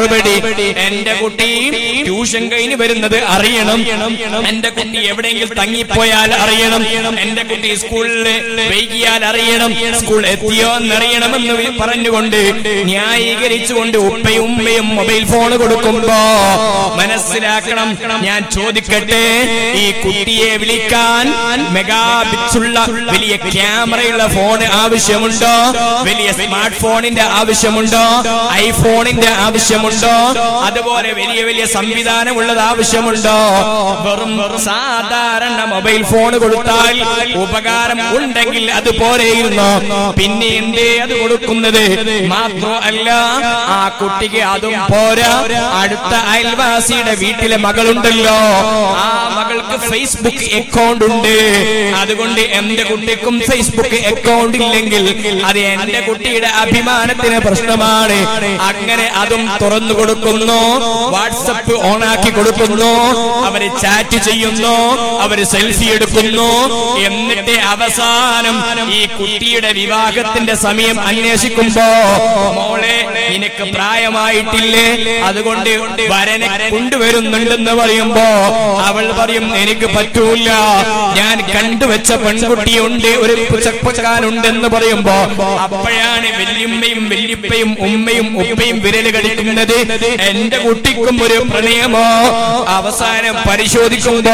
എന്റെ കുട്ടി ട്യൂഷൻ കഴിഞ്ഞ് വരുന്നത് അറിയണം എന്റെ കുട്ടി എവിടെയെങ്കിലും തങ്ങിപ്പോയാൽ അറിയണം എന്റെ കുട്ടി സ്കൂളിൽ വൈകിയാൽ അറിയണം സ്കൂൾ എത്തിയോ എന്നറിയണമെന്ന് വി- പറഞ്ഞുകൊണ്ട് ന്യായീകരിച്ചുകൊണ്ട് ഉപ്പയും ഉമ്മയും മൊബൈൽ ഫോൺ കൊടുക്കുമ്പോ മനസ്സിലാക്കണം ഞാൻ ചോദിക്കട്ടെ ഈ കുട്ടിയെ വിളിക്കാൻ മെഗാ പിക്സുള്ള വലിയ ക്യാമറയുള്ള ഫോൺ ആവശ്യമുണ്ടോ വലിയ സ്മാർട്ട് ഫോണിന്റെ ആവശ്യമുണ്ടോ ഐഫോണിന്റെ ആവശ്യമുണ്ടോ അതുപോലെ വലിയ വലിയ സംവിധാനമുള്ളത് ആവശ്യമുണ്ടോ വെറും സാധാരണ മൊബൈൽ ഫോൺ കൊടുത്താൽ ഉപകാരം ഉണ്ടെങ്കിൽ അത് പോരെയിരുന്നു പിന്നെ എന്തേ അത് കൊടുക്കുന്നത് മാത്രമല്ല ആ കുട്ടിക്ക് അതും പോരാ അടുത്ത അയൽവാസിയുടെ വീട്ടിലെ മകളുണ്ടല്ലോ ആ മകൾക്ക് ഫേസ്ബുക്ക് അക്കൗണ്ട് ഉണ്ട് അതുകൊണ്ട് എന്റെ കുട്ടിക്കും ഫേസ്ബുക്ക് അക്കൗണ്ട് ഇല്ലെങ്കിൽ അത് എന്റെ കുട്ടിയുടെ അഭിമാനത്തിന് പ്രശ്നമാണ് അങ്ങനെ അതും തുറന്നു കൊടുക്കുന്നു വാട്സപ്പ് ഓണാക്കി കൊടുക്കുന്നു അവര് ചാറ്റ് ചെയ്യുന്നു അവര് സെൽഫി എടുക്കുന്നു എന്നിട്ട് അവസാനം ഈ കുട്ടിയുടെ വിവാഹത്തിന്റെ സമയം അന്വേഷിക്കുമ്പോ മോളെ നിനക്ക് പ്രായമായിട്ടില്ലേ അതുകൊണ്ട് വരനെ കൊണ്ടുവരുന്നുണ്ടെന്ന് പറയുമ്പോ അവൾ പറയും എനിക്ക് പറ്റൂല ഞാൻ കണ്ടുവച്ച പെൺകുട്ടിയുണ്ട് ഒരു ചെറുപ്പക്കാരുണ്ടെന്ന് പറയുമ്പോ അപ്പോഴാണ് വല്യമ്മയും വല്യപ്പയും ഉമ്മയും ഉപ്പയും വിരല് കടിക്കുന്നത് എന്റെ കുട്ടിക്കും ഒരു പ്രണയമോ അവസാനം പരിശോധിക്കുമ്പോ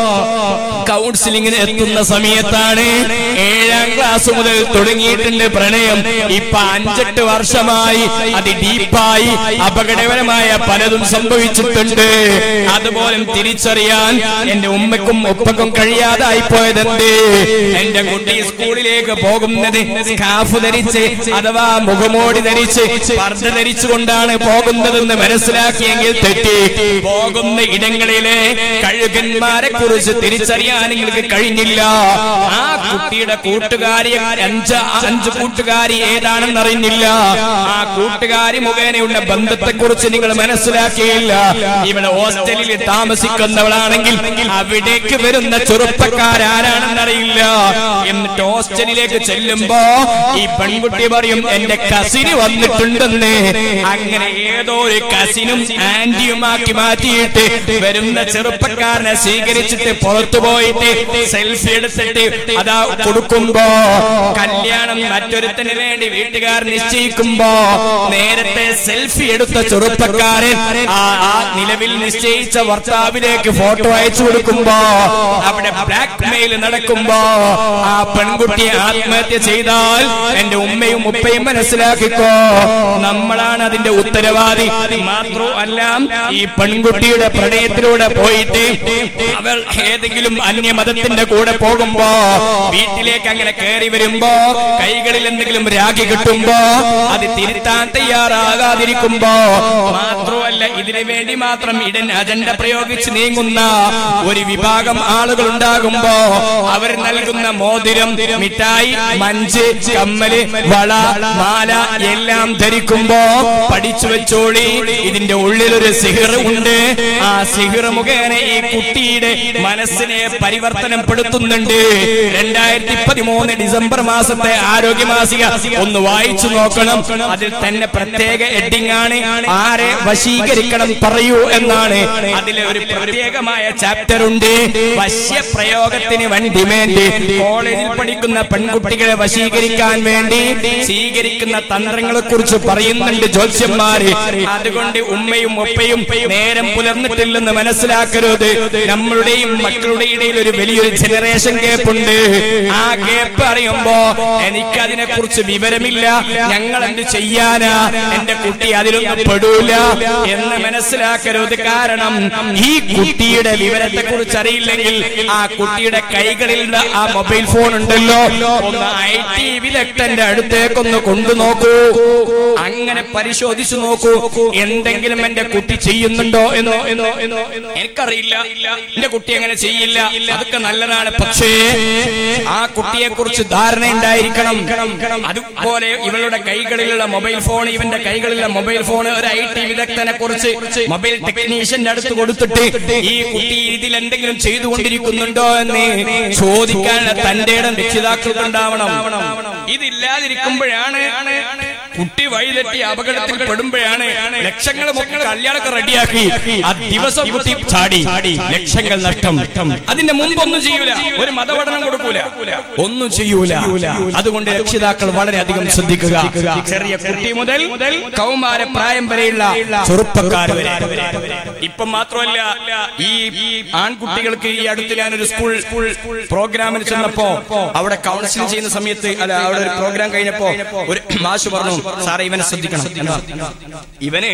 കൗൺസിലിംഗിന് എത്തുന്ന സമയത്താണ് ഏഴാം ക്ലാസ് മുതൽ തുടങ്ങിയിട്ടുണ്ട് പ്രണയം ഇപ്പൊ അഞ്ചെട്ട് വർഷമായി അത് ഡീപ്പായി അപകടകരമായ പലതും സംഭവിച്ചിട്ടുണ്ട് അതുപോലും തിരിച്ചറിയാൻ എന്റെ ഉമ്മക്കും ഉപ്പക്കും കഴിയാതായി പോയതെന്ത് എന്റെ കുട്ടി സ്കൂളിലേക്ക് പോകുന്നത് സ്കാഫ് ധരിച്ച് അഥവാ മുഖമോടി ധരിച്ച് പർദ്ദ ധരിച്ചുകൊണ്ടാണ് പോകുന്നതെന്ന് മനസ്സിലാക്കിയെങ്കിൽ തെറ്റി പോകുന്ന ഇടങ്ങളിലെ കഴുകന്മാരെ കുറിച്ച് തിരിച്ചറിയാൻ നിങ്ങൾക്ക് കഴിഞ്ഞില്ല ആ കുട്ടിയുടെ കൂട്ടുകാരി അഞ്ച് അഞ്ച് കൂട്ടുകാരി ഏതാണെന്ന് അറിഞ്ഞില്ല ആ കൂട്ടുകാരി മുഖേനയുള്ള ബന്ധത്തെ കുറിച്ച് നിങ്ങൾ മനസ്സിലാക്കിയില്ല ഇവിടെ ഹോസ്റ്റലിൽ താമസിക്കുന്നവളാണെങ്കിൽ അവിടേക്ക് വരുന്ന ചെറുപ്പക്കാരാരാണെന്ന് അറിയില്ല എന്നിട്ട് ഹോസ്റ്റലിലേക്ക് ചെല്ലുമ്പോ ഈ പെൺകുട്ടി പറയും എന്റെ കസിന് വന്നിട്ടുണ്ടെന്ന് അങ്ങനെ ഏതോ ഒരു കസിനും ആന്റിയുമാക്കി മാറ്റിയിട്ട് വരുന്ന ചെറുപ്പക്കാരനെ സ്വീകരിച്ചിട്ട് പുറത്തു പോയിട്ട് സെൽഫി എടുത്തിട്ട് അതാ കൊടുക്കുമ്പോ കല്യാണം മറ്റൊരുത്തിന് വേണ്ടി വീട്ടുകാർ നിശ്ചയിക്കുമ്പോ നേരത്തെ സെൽഫി എടുത്ത ചെറുപ്പക്കാരൻ ആ ആ നിലവിൽ നിശ്ചയിച്ച ഭർത്താവിലേക്ക് ഫോട്ടോ അയച്ചു കൊടുക്കുമ്പോ അവിടെ ബ്ലാക്ക് മെയിൽ നടക്കുമ്പോ ആ പെൺകുട്ടിയെ ആത്മഹത്യ ചെയ്താൽ എന്റെ ഉമ്മയും ഉപ്പയും മനസ്സിലാക്കിക്കോ നമ്മളാണ് അതിന്റെ ഉത്തരവാദി മാത്രമല്ല ഈ പെൺകുട്ടിയുടെ പ്രണയത്തിലൂടെ പോയിട്ട് അവൾ ഏതെങ്കിലും അന്യമതത്തിന്റെ കൂടെ പോകുമ്പോ വീട്ടിലേക്ക് അങ്ങനെ കയറി വരുമ്പോ കൈകളിൽ എന്തെങ്കിലും രാഗി കിട്ടുമ്പോ അത് തിരുത്താൻ തയ്യാറാകാതിരിക്കുമ്പോ മാത്രമല്ല ഇതിനു വേണ്ടി മാത്രം ഇടൻ അജണ്ട പ്രയോഗിച്ച് നീങ്ങുന്ന ഒരു വിഭാഗം ആളുകൾ ഉണ്ടാകുമ്പോ അവർ നൽകുന്ന മോതിരം മിഠായി മഞ്ച് കമ്മല് വള മാല എല്ലാം ധരിക്കുമ്പോ പഠിച്ചു വെച്ചോളി ഇതിന്റെ ഉള്ളിൽ ഒരു സിഹിർ ഉണ്ട് ആ സിഹിർ മുഖേന ഈ കുട്ടിയുടെ മനസ്സിനെ പരിവർത്തനപ്പെടുത്തുന്നുണ്ട് രണ്ടായിരത്തി പതിമൂന്ന് ഡിസംബർ മാസത്തെ ആരോഗ്യ മാസിക ഒന്ന് വായിച്ചു നോക്കണം അതിൽ തന്നെ പ്രത്യേക ഹെഡിംഗ് ആണ് ആരെ വശീകരിക്കണം പറയൂ എന്നാണ് അതിലെ ഒരു പ്രത്യേകമായ ചാപ്റ്റർ ഉണ്ട് വശ്യപ്രയോഗത്തിന് വൻ ഡിമാൻഡ് കോളേജിൽ പഠിക്കുന്ന പെൺകുട്ടികളെ വശീകരിക്കാൻ വേണ്ടി സ്വീകരിക്കുന്ന തന്ത്രങ്ങളെ കുറിച്ച് പറയുന്നുണ്ട് ജ്യോത്സ്യന്മാര് അതുകൊണ്ട് ഉമ്മയും ഉപ്പയും നേരം പുലർന്നിട്ടില്ലെന്ന് മനസ്സിലാക്കരുത് നമ്മളുടെയും മക്കളുടെ ഇടയിൽ ഒരു വലിയൊരു ജനറേഷൻ ഗ്യാപ്പ് ഉണ്ട് ആ ഗ്യാപ്പ് അറിയുമ്പോ എനിക്കതിനെ കുറിച്ച് വിവരമില്ല ഞങ്ങൾ എന്ത് ചെയ്യാനാ എന്റെ കുട്ടി അതിലൊന്നും പെടൂല എന്ന് മനസ്സിലാക്കരുത് കാരണം ഈ കുട്ടിയുടെ വിവരത്തെ കുറിച്ച് അറിയില്ലെങ്കിൽ ആ കുട്ടിയുടെ കൈകളിലുള്ള ആ മൊബൈൽ ഫോൺ ഉണ്ടല്ലോ ഒന്ന് ഐ ടി വിദഗ്ധന്റെ അടുത്തേക്കൊന്ന് കൊണ്ടു നോക്കൂ അങ്ങനെ പരിശോധിച്ചു നോക്കൂ എന്തെങ്കിലും എന്റെ കുട്ടി ചെയ്യുന്നുണ്ടോ എന്നോ എന്നോ എന്നോ എന്നോ എനിക്കറിയില്ല എന്റെ കുട്ടി അങ്ങനെ ചെയ്യില്ല അതൊക്കെ നല്ലതാണ് പക്ഷേ ആ കുട്ടിയെ കുറിച്ച് ധാരണ ഉണ്ടായിരിക്കണം അതുപോലെ ഇവളുടെ കൈകളിലുള്ള മൊബൈൽ ഫോൺ ഇവന്റെ കൈകളിലുള്ള മൊബൈൽ ഫോൺ ഒരു ഐ ടി വിദഗ്ധനെ കുറിച്ച് മൊബൈൽ ടെക്നീഷ്യന്റെ അടുത്ത് കൊടുത്തിട്ട് ഈ കുട്ടി ഇതിൽ എന്തെങ്കിലും ചെയ്തുകൊണ്ടിരിക്കുന്നുണ്ടോ എന്ന് ചോദിക്കാനുള്ള തന്റെ ഇടം രക്ഷിതാക്കൾക്ക് ഉണ്ടാവണം ഇതില്ലാതിരിക്കുമ്പോഴാണ് കുട്ടി വഴിതെറ്റി അപകടത്തിൽ പെടുമ്പോഴാണ് ലക്ഷങ്ങൾ മൊക്കെ കല്യാണമൊക്കെ റെഡിയാക്കി ആ ദിവസം കുട്ടി ചാടി ലക്ഷങ്ങൾ നഷ്ടം അതിന്റെ മുമ്പ് ഒന്നും ചെയ്യൂല ഒരു മതപഠനം കൊടുക്കൂല ഒന്നും ചെയ്യൂല അതുകൊണ്ട് രക്ഷിതാക്കൾ വളരെയധികം ശ്രദ്ധിക്കുക ചെറിയ കുട്ടി മുതൽ കൗമാര പ്രായം വരെയുള്ള ചെറുപ്പക്കാർ വരെ ഇപ്പം മാത്രമല്ല ഈ ഈ ആൺകുട്ടികൾക്ക് ഈ അടുത്ത് ഞാനൊരു സ്കൂൾ പ്രോഗ്രാമിന് ചെന്നപ്പോ അവിടെ കൗൺസിലിംഗ് ചെയ്യുന്ന സമയത്ത് അല്ല അവിടെ ഒരു പ്രോഗ്രാം കഴിഞ്ഞപ്പോ ഒരു മാഷ് പറഞ്ഞു സാറേ ഇവനെ ശ്രദ്ധിക്കണം എന്താ? ഇവന്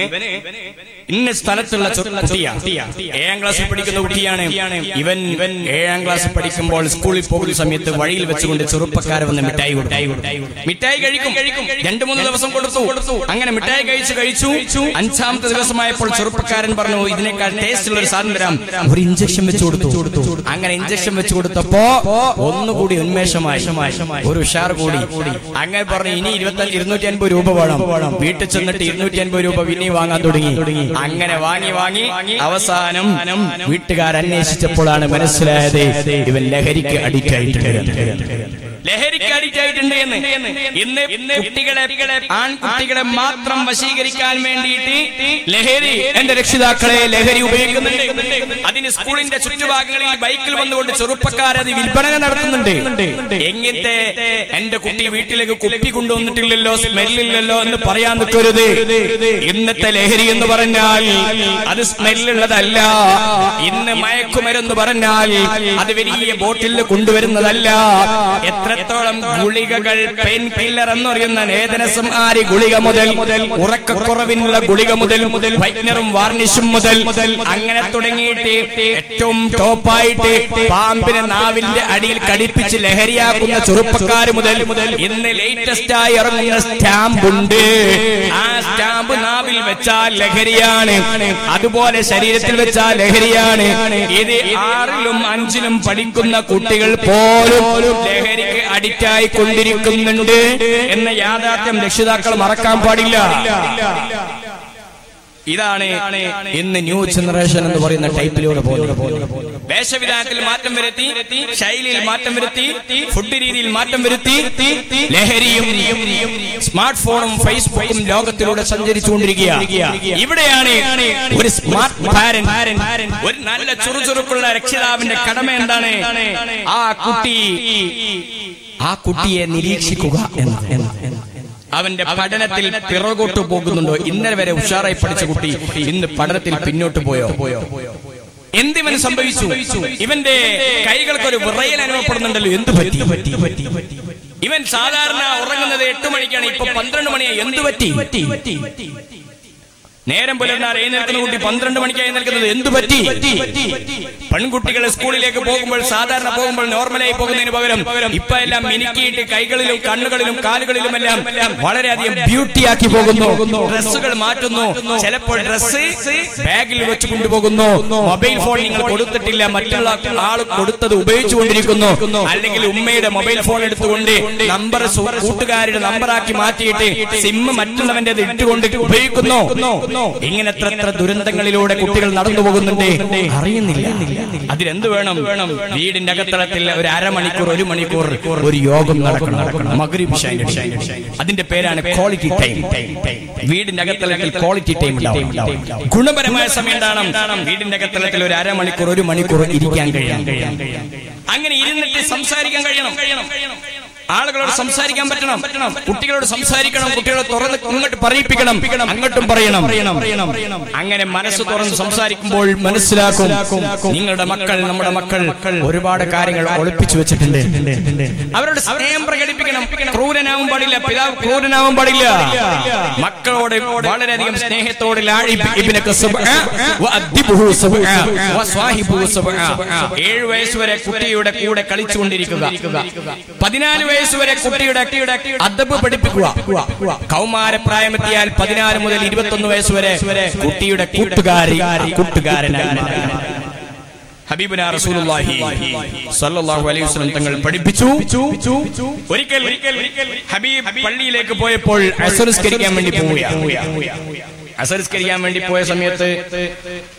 ഇന്ന സ്ഥലത്തുള്ള ചെറു കുട്ടിയാ ഏഴാം ക്ലാസ്സിൽ പഠിക്കുന്ന കുട്ടിയാണ് ഇവൻ ഇവൻ ഏഴാം ക്ലാസ്സിൽ പഠിക്കുമ്പോൾ സ്കൂളിൽ പോകുന്ന സമയത്ത് വഴിയിൽ വെച്ചുകൊണ്ട് ചെറുപ്പക്കാരെ വന്ന് മിഠായി കൊടുത്തു മിഠായി കഴിക്കും രണ്ടു മൂന്ന് ദിവസം കൊടുത്തു അങ്ങനെ മിഠായി കഴിച്ചു കഴിച്ചു അഞ്ചാമത്തെ ദിവസമായപ്പോൾ ചെറുപ്പക്കാരൻ പറഞ്ഞു ഇതിനേക്കാൾ ടേസ്റ്റ് ഉള്ള ഒരു സാധനം തരാം ഒരു ഇഞ്ചക്ഷൻ വെച്ച് കൊടുത്തു അങ്ങനെ ഇഞ്ചക്ഷൻ വെച്ച് കൊടുത്തപ്പോ ഒന്നുകൂടി ഉന്മേഷമായി ഒരു ഉഷാർ കൂടി അങ്ങനെ പറഞ്ഞു ഇനി ഇരുപത്തി ഇരുന്നൂറ്റി അൻപത് രൂപ വേണം വീട്ടിൽ ചെന്നിട്ട് ഇരുന്നൂറ്റി അൻപത് രൂപ പിന്നെ വാങ്ങാൻ തുടങ്ങി അങ്ങനെ വാങ്ങി വാങ്ങി അവസാനം വീട്ടുകാർ അന്വേഷിച്ചപ്പോഴാണ് മനസ്സിലായത് ഇവൻ ലഹരിക്ക് അഡിക്റ്റ് ആയിട്ടുണ്ട് ലഹരിക്ക് അഡിക്റ്റ് ആയിട്ടുണ്ട് എന്ന് ഇന്ന് ഇന്ന് കുട്ടികളെ ആൺകുട്ടികളെ മാത്രം വശീകരിക്കാൻ വേണ്ടിയിട്ട് ലഹരി എന്റെ രക്ഷിതാക്കളെ ലഹരി ഉപയോഗിക്കുന്നുണ്ട് അതിന് സ്കൂളിന്റെ ചുറ്റുഭാഗങ്ങളിൽ ബൈക്കിൽ വന്നുകൊണ്ട് ചെറുപ്പക്കാർ അത് വിൽപ്പന നടത്തുന്നുണ്ട് എങ്ങനത്തെ എന്റെ കുട്ടി വീട്ടിലേക്ക് കുപ്പി കൊണ്ടുവന്നിട്ടില്ലല്ലോ സ്മെല്ലില്ലല്ലോ എന്ന് പറയാൻ നിൽക്കരുത് ഇന്നത്തെ ലഹരി എന്ന് പറഞ്ഞാൽ അത് സ്മെല്ലുള്ളതല്ല ഇന്ന് മയക്കുമരുന്ന് പറഞ്ഞാൽ അത് വലിയ ബോട്ടിൽ കൊണ്ടുവരുന്നതല്ല എത്രത്തോളം ഗുളികകൾ പെയിൻ കില്ലർ എന്ന് പറയുന്ന വേദനസംഹാരി ഗുളിക മുതൽ ഉറക്കക്കുറവിനുള്ള ഗുളിക മുതൽ മുതൽ വൈറ്റ്നറും വാർണിഷും മുതൽ അങ്ങനെ തുടങ്ങിയിട്ട് ഏറ്റവും ടോപ്പായിട്ട് പാമ്പിനെ നാവിന്റെ അടിയിൽ കടിപ്പിച്ച് ലഹരിയാക്കുന്ന ചെറുപ്പക്കാർ മുതൽ ഇന്ന് ലേറ്റസ്റ്റ് ആയി ഇറങ്ങുന്ന സ്റ്റാമ്പ് ഉണ്ട് ആ സ്റ്റാമ്പ് നാവിൽ വെച്ചാൽ ലഹരിയാണ് അതുപോലെ ശരീരത്തിൽ വെച്ചാൽ ലഹരിയാണ് ഇത് ആറിലും അഞ്ചിലും പഠിക്കുന്ന കുട്ടികൾ പോലും ലഹരിക്ക് അഡിക്റ്റ് ആയി കൊണ്ടിരിക്കുന്നുണ്ട് എന്ന യാഥാർത്ഥ്യം രക്ഷിതാക്കൾ മറക്കാൻ പാടില്ല ഇതാണ് ഇന്ന് ന്യൂ ജനറേഷൻ എന്ന് പറയുന്ന ടൈപ്പിലൂടെ പോകുന്നത് വേഷവിധാനത്തിൽ മാറ്റം വരുത്തി ശൈലിയിൽ മാറ്റം വരുത്തി ഫുഡ് രീതിയിൽ മാറ്റം വരുത്തി ലഹരിയും സ്മാർട്ട് ഫോണും ഫേസ്ബുക്കും ലോകത്തിലൂടെ സഞ്ചരിച്ചുകൊണ്ടിരിക്കുക ഇവിടെയാണ് ഒരു സ്മാർട്ട് പാരൻ ഒരു നല്ല ചുറുചുറുക്കുള്ള രക്ഷിതാവിന്റെ കടമ എന്താണ് ആ കുട്ടി ആ കുട്ടിയെ നിരീക്ഷിക്കുക എന്ന് എന്ന് അവന്റെ പഠനത്തിൽ പിറകോട്ട് പോകുന്നുണ്ടോ ഇന്നലെ വരെ ഉഷാറായി പഠിച്ച കുട്ടി ഇന്ന് പഠനത്തിൽ പിന്നോട്ട് പോയോ എന്തിവന് സംഭവിച്ചു ഇവന്റെ കൈകൾക്ക് ഒരു വിറയൽ അനുഭവപ്പെടുന്നുണ്ടല്ലോ എന്ത് പറ്റി ഇവൻ സാധാരണ ഉറങ്ങുന്നത് എട്ട് മണിക്കാണ് ഇപ്പൊ പന്ത്രണ്ട് മണിയായി എന്ത് പറ്റി നേരം പുലർന്നാൽ എഴുന്നേൽക്കുന്ന കുട്ടി പന്ത്രണ്ട് മണിക്ക് എഴുന്നേൽക്കുന്നത് എന്ത് പറ്റി പെൺകുട്ടികൾ സ്കൂളിലേക്ക് പോകുമ്പോൾ സാധാരണ പോകുമ്പോൾ നോർമലായി പോകുന്നതിന് പകരം ഇപ്പൊ എല്ലാം മിനുക്കിയിട്ട് കൈകളിലും കണ്ണുകളിലും കാലുകളിലും എല്ലാം വളരെയധികം ബ്യൂട്ടിയാക്കി പോകുന്നു ഡ്രസ്സുകൾ മാറ്റുന്നു ചിലപ്പോൾ ഡ്രസ്സ് ബാഗിൽ വെച്ച് കൊണ്ടുപോകുന്നു മൊബൈൽ ഫോൺ നിങ്ങൾ കൊടുത്തിട്ടില്ല മറ്റുള്ള ആൾ കൊടുത്തത് ഉപയോഗിച്ചുകൊണ്ടിരിക്കുന്നു അല്ലെങ്കിൽ ഉമ്മയുടെ മൊബൈൽ ഫോൺ എടുത്തുകൊണ്ട് നമ്പർ കൂട്ടുകാരുടെ നമ്പറാക്കി മാറ്റിയിട്ട് സിം മറ്റുള്ളവന്റെ ഇട്ടുകൊണ്ട് ഉപയോഗിക്കുന്നു ഇങ്ങനെ എത്ര എത്ര ദുരന്തങ്ങളിലൂടെ കുട്ടികൾ നടന്നു പോകുന്നുണ്ട് അറിയുന്നില്ല അതിലെന്ത് വേണം വീടിന്റെ അകത്തളത്തിൽ ഒരു അരമണിക്കൂർ ഒരു മണിക്കൂർ ഒരു യോഗം നടക്കണം മഗ്രിബ് ഷൈൻ അതിന്റെ പേരാണ് ക്വാളിറ്റി ടൈം വീടിന്റെ അകത്തളത്തിൽ ക്വാളിറ്റി ടൈം ഉണ്ടാവും ഗുണപരമായ സമയം ഉണ്ടാവണം വീടിന്റെ അകത്തളത്തിൽ ഒരു അരമണിക്കൂർ ഒരു മണിക്കൂർ ഇരിക്കാൻ കഴിയാം അങ്ങനെ ഇരുന്നിട്ട് സംസാരിക്കാൻ കഴിയണം ആളുകളോട് സംസാരിക്കാൻ പറ്റണം കുട്ടികളോട് സംസാരിക്കണം കുട്ടികളെ തുറന്ന് ഇങ്ങോട്ട് പറയിപ്പിക്കണം അങ്ങോട്ടും പറയണം അങ്ങനെ മനസ്സ് തുറന്ന് സംസാരിക്കുമ്പോൾ മനസ്സിലാക്കും നിങ്ങളുടെ മക്കൾ നമ്മുടെ മക്കൾ ഒരുപാട് കാര്യങ്ങൾ ഒളിപ്പിച്ചു വെച്ചിട്ടുണ്ട് അവരോട് സ്നേഹം പ്രകടിപ്പിക്കണം ക്രൂരനാവാൻ പാടില്ല പിതാവ് ക്രൂരനാവാൻ പാടില്ല മക്കളോട് വളരെയധികം സ്നേഹത്തോടെ ഏഴു വയസ്സ് വരെ കുട്ടിയുടെ കൂടെ കളിച്ചുകൊണ്ടിരിക്കുക പതിനാല് വയസ്സ് വരെ കുട്ടിയുടെ അദബ് പഠിപ്പിക്കുക കൗമാരപ്രായമെത്തിയാൽ പതിനാല് മുതൽ ഇരുപത്തൊന്ന് വയസ്സ് വരെ കുട്ടിയുടെ കൂട്ടുകാരി കൂട്ടുകാരനായി ഹബീബുന റസൂലുള്ളാഹി സല്ലല്ലാഹു അലൈഹി വസല്ലം തങ്ങൾ പഠിപ്പിച്ചു ഒരിക്കൽ ഹബീബ് പള്ളിയിലേക്ക് പോയപ്പോൾ അസറിസ്കരിക്കാൻ വേണ്ടി പോവുകയാണ് അസറിസ്കരിക്കാൻ വേണ്ടി പോയ സമയത്ത്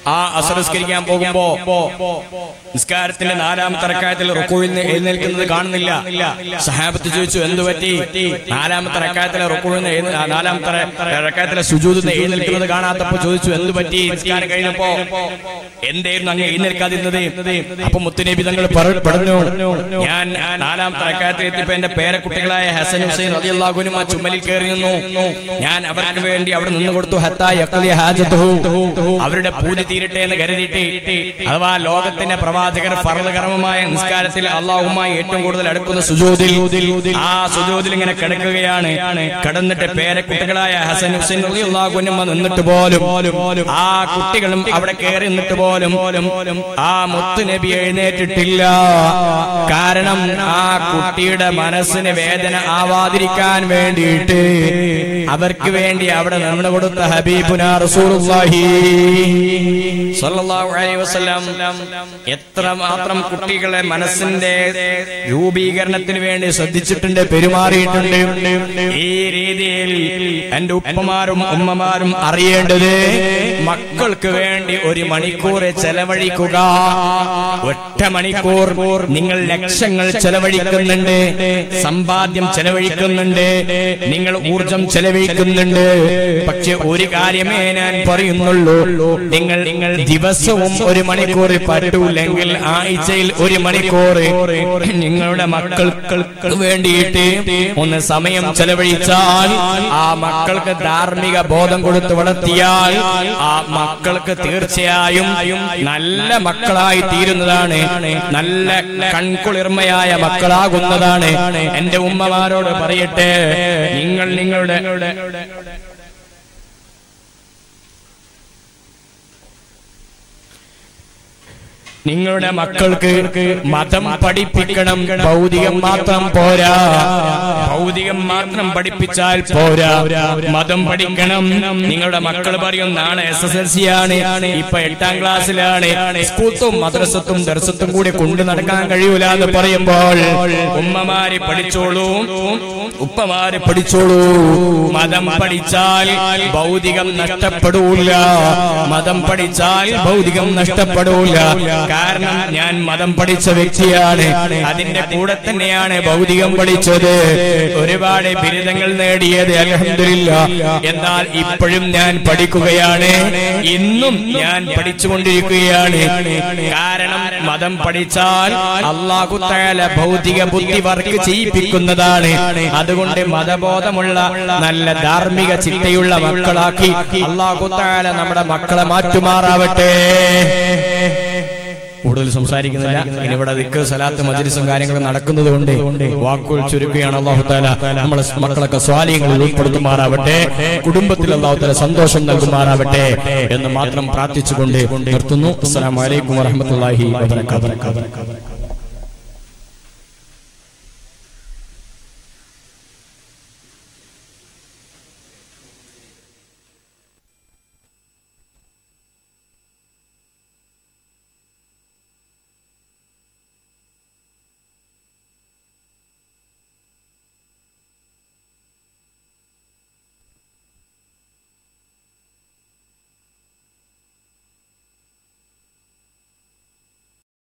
ആ അസറസ്കരിക്കാൻ പോകുമ്പോ നിസ്കാരത്തിന്റെ നാലാമത്തെ റക്കായത്തിൽ റുക്കുവിൽ നിന്ന് എഴുന്നേൽക്കുന്നത് കാണുന്നില്ല സഹാബത്ത് ചോദിച്ചു എന്തു പറ്റി നാലാമത്തെ റക്കായത്തിലെ റുക്കുവിൽ നിന്ന് എഴുന്ന- ആ, നാലാമത്തെ റക്കായത്തിലെ സുജൂദിൽ നിന്ന് എഴുന്നേൽക്കുന്നത് കാണാത്തപ്പോ ചോദിച്ചു എന്തു പറ്റി നിസ്കാരം കഴിഞ്ഞപ്പോ എന്തായിരുന്നു അങ്ങ് എഴുന്നേൽക്കാതിരുന്നത് അപ്പൊ മുത്തുനബി തങ്ങൾ പറ- പറഞ്ഞു ഞാൻ നാലാമത്തെ റക്കായത്തിൽ എത്തിയപ്പോ എന്റെ പേരക്കുട്ടികളായ ഹസൻ ഹുസൈൻ റളിയല്ലാഹുവിനും ആ ചുമലിൽ കയറി നിന്നു ഞാൻ അവർക്ക് വേണ്ടി അവിടെ നിന്ന് കൊടുത്തു ഹത്താ യഖ്ലി ഹാജത്തുഹു അവരുടെ പൂജ തീരട്ടെ എന്ന് കരുതിയിട്ട് അഥവാ ലോകത്തിന്റെ പ്രവാചകർ ഫർദ് കർമ്മമായ നിസ്കാരത്തിൽ അള്ളാഹുമായി ഏറ്റവും കൂടുതൽ അടുക്കുന്ന സുജൂദിൽ ആ സുജൂദിൽ ഇങ്ങനെ കിടക്കുകയാണ് കിടന്നിട്ട് പേരക്കുട്ടികളായ ഹസൻ ഹുസൈൻ റളിയല്ലാഹുവിനും നിന്നിട്ട് പോലും ആ കുട്ടികളും അവിടെ കയറി നിന്നിട്ട് പോലും ആ മുത്തു നബി എഴുന്നേറ്റിട്ടില്ല കാരണം ആ കുട്ടിയുടെ മനസ്സിന് വേദന ആവാതിരിക്കാൻ വേണ്ടിയിട്ട് അവർക്ക് വേണ്ടി അവിടെ നിന്ന് കൊടുത്ത ഹബീബുന റസൂലുള്ളാഹി സ്വല്ലല്ലാഹു അലൈഹി വസല്ലം എത്ര മാത്രം കുട്ടികളെ മനസ്സിന്റെ രൂപീകരണത്തിന് വേണ്ടി ശ്രദ്ധിച്ചിട്ടുണ്ട് പെരുമാറിയിട്ടുണ്ട് ഈ രീതിയിൽ എന്റെ ഉപ്പമാരും ഉമ്മമാരും അറിയേണ്ടത് മക്കൾക്ക് വേണ്ടി ഒരു മണിക്കൂർ ചെലവഴിക്കുക ഒറ്റ മണിക്കൂർ നിങ്ങൾ ലക്ഷങ്ങൾ ചെലവഴിക്കുന്നുണ്ട് സമ്പാദ്യം ചെലവഴിക്കുന്നുണ്ട് നിങ്ങൾ ഊർജം ചെലവഴിക്കുന്നുണ്ട് പക്ഷെ ഒരു കാര്യമേ ഞാൻ പറയുന്നുള്ളൂ നിങ്ങൾ നിങ്ങൾ ദിവസവും ഒരു മണിക്കൂർ പറ്റൂല്ലെങ്കിൽ ആഴ്ചയിൽ ഒരു മണിക്കൂർ നിങ്ങളുടെ മക്കൾക്ക് വേണ്ടിയിട്ട് ഒന്ന് സമയം ചെലവഴിച്ചാൽ ആ മക്കൾക്ക് ധാർമ്മിക ബോധം കൊടുത്ത് വളർത്തിയാൽ ആ മക്കൾക്ക് തീർച്ചയായും നല്ല മക്കളായി തീരുന്നതാണ് നല്ല കൺകുളിർമയായ മക്കളാകുന്നതാണ് എന്റെ ഉമ്മമാരോട് പറയട്ടെ നിങ്ങൾ നിങ്ങളുടെ നിങ്ങളുടെ മക്കൾക്ക് മതം പഠിപ്പിക്കണം ഭൗതികം മാത്രം പോരാ ഭൗതികം മാത്രം പഠിപ്പിച്ചാൽ പോരാ മതം പഠിക്കണം നിങ്ങളുടെ മക്കൾ പറയും നാളെ എസ് എസ് എൽ സി ആണ് ഇപ്പൊ എട്ടാം ക്ലാസ്സിലാണ് സ്കൂത്തും മദ്രസത്തും ദർശത്തും കൂടി കൊണ്ടു നടക്കാൻ കഴിയൂല എന്ന് പറയുമ്പോൾ ഉമ്മമാര് പഠിച്ചോളൂ ഉപ്പമാര് പഠിച്ചോളൂ മതം പഠിച്ചാൽ ഭൗതികം നഷ്ടപ്പെടൂല മതം പഠിച്ചാൽ ഭൗതികം നഷ്ടപ്പെടൂല കാരണം ഞാൻ മതം പഠിച്ച വ്യക്തിയാണ് അതിന്റെ കൂടെ തന്നെയാണ് ഭൗതികം പഠിച്ചത് ഒരുപാട് ബിരുദങ്ങൾ നേടിയത് അലഹമില്ല എന്നാൽ ഇപ്പോഴും ഞാൻ പഠിക്കുകയാണ് ഇന്നും ഞാൻ പഠിച്ചുകൊണ്ടിരിക്കുകയാണ് കാരണം മതം പഠിച്ചാൽ അള്ളാഹു തആല ഭൗതിക ബുദ്ധി വർക്ക് ചെയ്യിപ്പിക്കുന്നതാണ് അതുകൊണ്ട് മതബോധമുള്ള നല്ല ധാർമ്മിക ചിട്ടയുള്ള മക്കളാക്കി അള്ളാഹു തആല നമ്മുടെ മക്കളെ മാറ്റുമാറാവട്ടെ കൂടുതൽ സംസാരിക്കുന്നില്ല ഇനി ഇവിടെ ദിക്ക് സലാത്ത് മജ്ലിസും കാര്യങ്ങളും നടക്കുന്നത് കൊണ്ട് വാക്കുകൾ ചുരുക്കുകയാണ് അള്ളാഹു താല നമ്മളെ മക്കളൊക്കെ സ്വാലിയങ്ങളിൽ ഉൾപ്പെടുത്തുമാറാവട്ടെ കുടുംബത്തിൽ അള്ളാഹു താല സന്തോഷം നൽകുമാറാവട്ടെ എന്ന് മാത്രം പ്രാർത്ഥിച്ചുകൊണ്ട് നിർത്തുന്നു അസ്സലാമു അലൈക്കും വറഹ്മത്തുള്ളാഹി വബറകാതുഹു